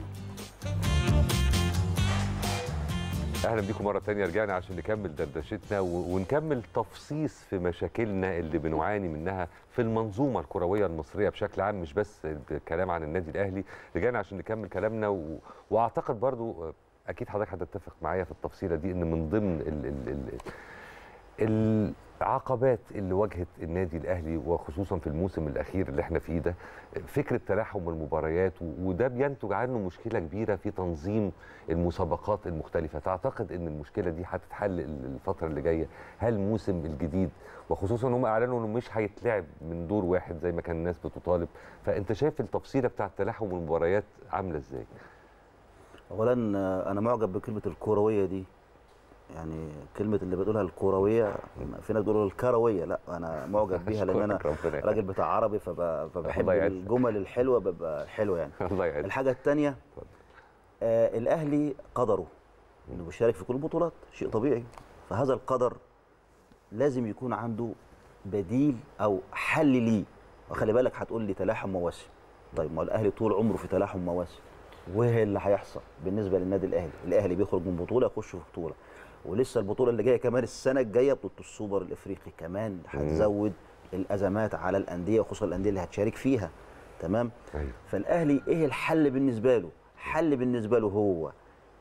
Speaker 1: اهلا بيكم مره تانية رجعنا عشان نكمل دردشتنا و- ونكمل تفصيص في مشاكلنا اللي بنعاني منها في المنظومه الكرويه المصريه بشكل عام مش بس الكلام عن النادي الاهلي رجعنا عشان نكمل كلامنا و... واعتقد برضو آه، اكيد حضرتك هتتفق معايا في التفصيله دي ان من ضمن ال... ال... ال... العقبات اللي واجهت النادي الاهلي وخصوصا في الموسم الاخير اللي احنا فيه ده فكره تلاحم المباريات و- وده بينتج عنه مشكله كبيره في تنظيم المسابقات المختلفه تعتقد ان المشكله دي هتتحل ال- الفتره اللي جايه هل الموسم الجديد وخصوصا ان هم اعلنوا انه مش هيتلعب من دور واحد زي ما كان الناس بتطالب فانت شايف التفصيله بتاعه تلاحم المباريات عامله ازاي
Speaker 2: اولا آه، انا معجب بكلمه الكرويه دي يعني كلمه اللي بتقولها الكرويه في ناس بيقولوا الكرويه لا انا معجب بيها لان انا
Speaker 1: أشكرك ربنا
Speaker 2: راجل بتاع عربي فب- فبحب
Speaker 1: الله يعزك.
Speaker 2: الجمل الحلوه ببقى حلوه يعني
Speaker 1: الله يعز
Speaker 2: الحاجه الثانيه
Speaker 1: اتفضل.
Speaker 2: آه الاهلي قدره انه بيشارك في كل البطولات شيء طبيعي فهذا القدر لازم يكون عنده بديل او حل ليه وخلي بالك هتقول لي تلاحم مواسم طيب ما هو الاهلي طول عمره في تلاحم مواسم وايه اللي هيحصل بالنسبه للنادي الاهلي الاهلي بيخرج من بطوله يخش في بطوله ولسه البطوله اللي جايه كمان السنه الجايه بطوله السوبر الافريقي كمان هتزود الازمات على الانديه وخصوصا الانديه اللي هتشارك فيها تمام
Speaker 1: أيوة.
Speaker 2: فالاهلي ايه الحل بالنسبه له حل بالنسبه له هو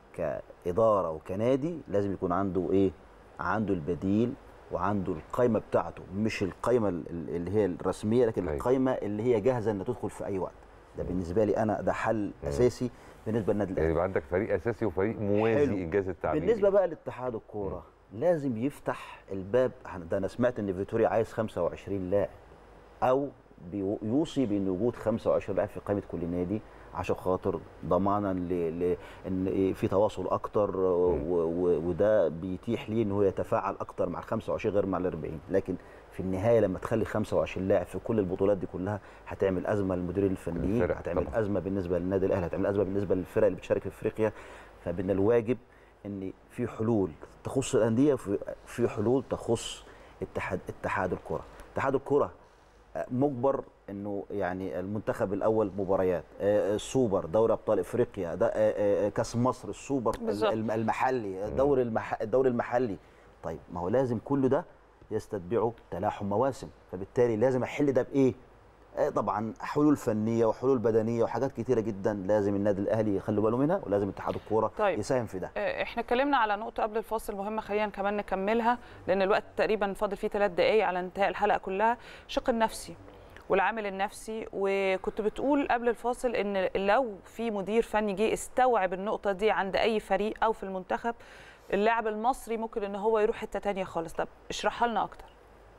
Speaker 2: كاداره وكنادي لازم يكون عنده ايه عنده البديل وعنده القائمه بتاعته مش القائمه ال- ال- اللي هي الرسميه لكن
Speaker 1: أيوة.
Speaker 2: القائمه اللي هي جاهزه انها تدخل في اي وقت ده بالنسبه لي انا ده حل اساسي بالنسبه للنادي
Speaker 1: يعني
Speaker 2: الاهلي
Speaker 1: يبقى عندك فريق اساسي وفريق موازي
Speaker 2: حلو.
Speaker 1: انجاز التعبير
Speaker 2: بالنسبه بقى لاتحاد الكوره لازم يفتح الباب ده انا سمعت ان فيتوريا عايز 25 لاعب او بيو- يوصي بان وجود 25 لاعب في قائمه كل نادي عشان خاطر ضمانا ل... ل... ان في تواصل اكتر و... و... وده بيتيح ليه ان هو يتفاعل اكتر مع ال 25 غير مع ال 40 لكن في النهايه لما تخلي 25 لاعب في كل البطولات دي كلها هتعمل ازمه للمديرين الفنيين
Speaker 1: الفرق
Speaker 2: هتعمل
Speaker 1: طبعاً.
Speaker 2: ازمه بالنسبه للنادي الاهلي هتعمل ازمه بالنسبه للفرق اللي بتشارك في افريقيا فمن الواجب ان في حلول تخص الانديه وفي في حلول تخص اتحاد اتحاد الكره اتحاد الكره آه، مجبر انه يعني المنتخب الاول مباريات آه، السوبر دوري ابطال افريقيا ده آه، آه، كاس مصر السوبر
Speaker 3: بالظبط.
Speaker 2: الم- المحلي الدوري المح... الدوري المحلي طيب ما هو لازم كل ده يستتبعه تلاحم مواسم فبالتالي لازم احل ده بايه آه، طبعا حلول فنيه وحلول بدنيه وحاجات كتيره جدا لازم النادي الاهلي يخلي باله منها ولازم اتحاد الكوره
Speaker 3: طيب.
Speaker 2: يساهم في ده
Speaker 3: آه، احنا اتكلمنا على نقطه قبل الفاصل مهمه خلينا كمان نكملها لان الوقت تقريبا فاضل فيه ثلاث دقائق على انتهاء الحلقه كلها الشق النفسي والعامل النفسي وكنت بتقول قبل الفاصل ان لو في مدير فني جه استوعب النقطه دي عند اي فريق او في المنتخب اللاعب المصري ممكن ان هو يروح حته تانية خالص طب اشرحها لنا اكتر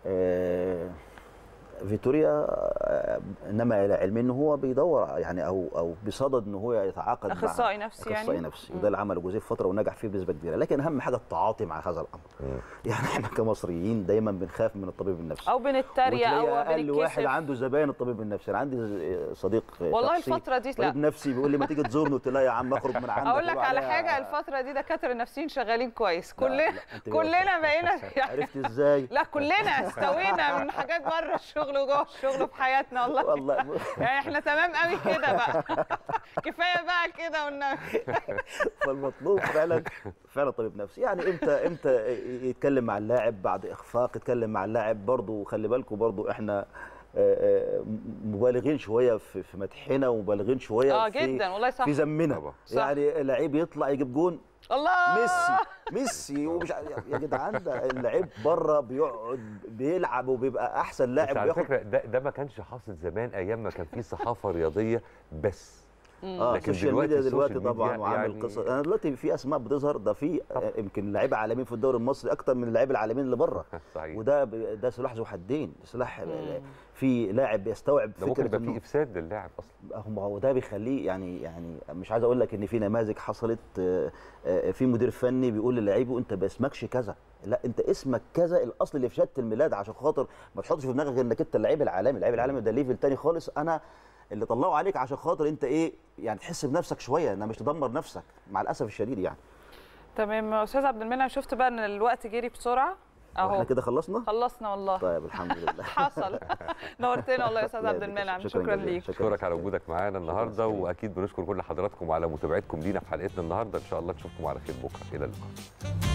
Speaker 2: آه، فيتوريا آه، انما الى علمي ان هو بيدور يعني او او بصدد ان هو يتعاقد مع
Speaker 3: أخصائي نفسي يعني؟
Speaker 2: اخصائي نفسي وده اللي عمله جوزيه في فتره ونجح فيه بنسبه كبيره لكن اهم حاجه التعاطي مع هذا الامر يعني احنا كمصريين دايما بنخاف من الطبيب النفسي
Speaker 3: او بنتريق
Speaker 2: وتلاقي
Speaker 3: او
Speaker 2: اقل واحد
Speaker 3: بنتكسف
Speaker 2: عنده زباين الطبيب النفسي انا عندي صديق
Speaker 3: والله
Speaker 2: شخصي
Speaker 3: الفترة دي لا.
Speaker 2: طبيب نفسي بيقول لي ما تيجي تزورني قلت له يا عم اخرج من عندك
Speaker 3: اقول لك
Speaker 2: وروح
Speaker 3: على
Speaker 2: عليها.
Speaker 3: حاجه الفتره دي دكاتره النفسيين شغالين كويس
Speaker 2: لا،
Speaker 3: كلنا
Speaker 2: لا، أنت
Speaker 3: كلنا بقينا يعني
Speaker 2: عرفت ازاي
Speaker 3: لا كلنا استوينا من حاجات بره الشغل وجوه الشغل وفي حياتنا والله
Speaker 2: والله
Speaker 3: يعني احنا تمام قوي كده بقى كفايه بقى كده والنبي
Speaker 2: فالمطلوب فعلا فعلا طبيب نفسي يعني امتى امتى يتكلم مع اللاعب بعد اخفاق يتكلم مع اللاعب برضه خلي بالكم برضه احنا آه، آه، مبالغين شويه في في مدحنا ومبالغين شويه
Speaker 3: اه
Speaker 2: في
Speaker 3: جدا والله صح
Speaker 2: في ذمنا
Speaker 1: طبعا.
Speaker 3: صح.
Speaker 2: يعني لعيب يطلع يجيب جون
Speaker 3: الله
Speaker 2: ميسي ميسي ومش ع- يا جدعان ده اللعيب بره بيقعد بيلعب وبيبقى احسن
Speaker 1: بس
Speaker 2: لاعب
Speaker 1: على
Speaker 2: وياخد
Speaker 1: فكره ده, ده ما كانش حاصل زمان ايام ما كان في صحافه رياضيه بس
Speaker 2: اه
Speaker 1: لكن
Speaker 2: السوشيال
Speaker 1: دلوقتي
Speaker 2: ميديا دلوقتي
Speaker 1: السوشيال
Speaker 2: طبعا
Speaker 1: ميديا
Speaker 2: وعامل
Speaker 1: يعني-
Speaker 2: قصص انا دلوقتي في اسماء بتظهر ده في آه، يمكن لعيبه عالميين في الدوري المصري اكتر من اللعيبه العالميين اللي بره
Speaker 1: صحيح
Speaker 2: وده ب- ده سلاح ذو حدين سلاح في لاعب بيستوعب
Speaker 1: ده ممكن
Speaker 2: فكره
Speaker 1: يبقى في
Speaker 2: انه
Speaker 1: افساد للاعب اصلا
Speaker 2: هم هو ده بيخليه يعني يعني مش عايز اقول لك ان في نماذج حصلت آه، آه، في مدير فني بيقول للعيبه انت باسمكش كذا لا انت اسمك كذا الاصل اللي في شهاده الميلاد عشان خاطر ما تحطش في دماغك انك انت اللعيب العالمي اللعيب العالمي ده ليفل تاني خالص انا اللي طلعوا عليك عشان خاطر انت ايه يعني تحس بنفسك شويه انها مش تدمر نفسك مع الاسف الشديد يعني
Speaker 3: تمام استاذ عبد المنعم شفت بقى ان الوقت جري بسرعه
Speaker 2: احنا
Speaker 3: اهو
Speaker 2: كده خلصنا
Speaker 3: خلصنا والله
Speaker 2: طيب الحمد لله
Speaker 3: حصل نورتنا والله يا استاذ
Speaker 2: الله
Speaker 3: عبد
Speaker 2: يديك
Speaker 3: المنعم
Speaker 2: العافية.
Speaker 3: شكرا
Speaker 2: جزيلا.
Speaker 3: ليك
Speaker 1: اشكرك على وجودك معانا النهارده
Speaker 2: شكراً.
Speaker 1: واكيد بنشكر كل حضراتكم على متابعتكم لينا في حلقتنا النهارده ان شاء الله نشوفكم على خير بكره الى اللقاء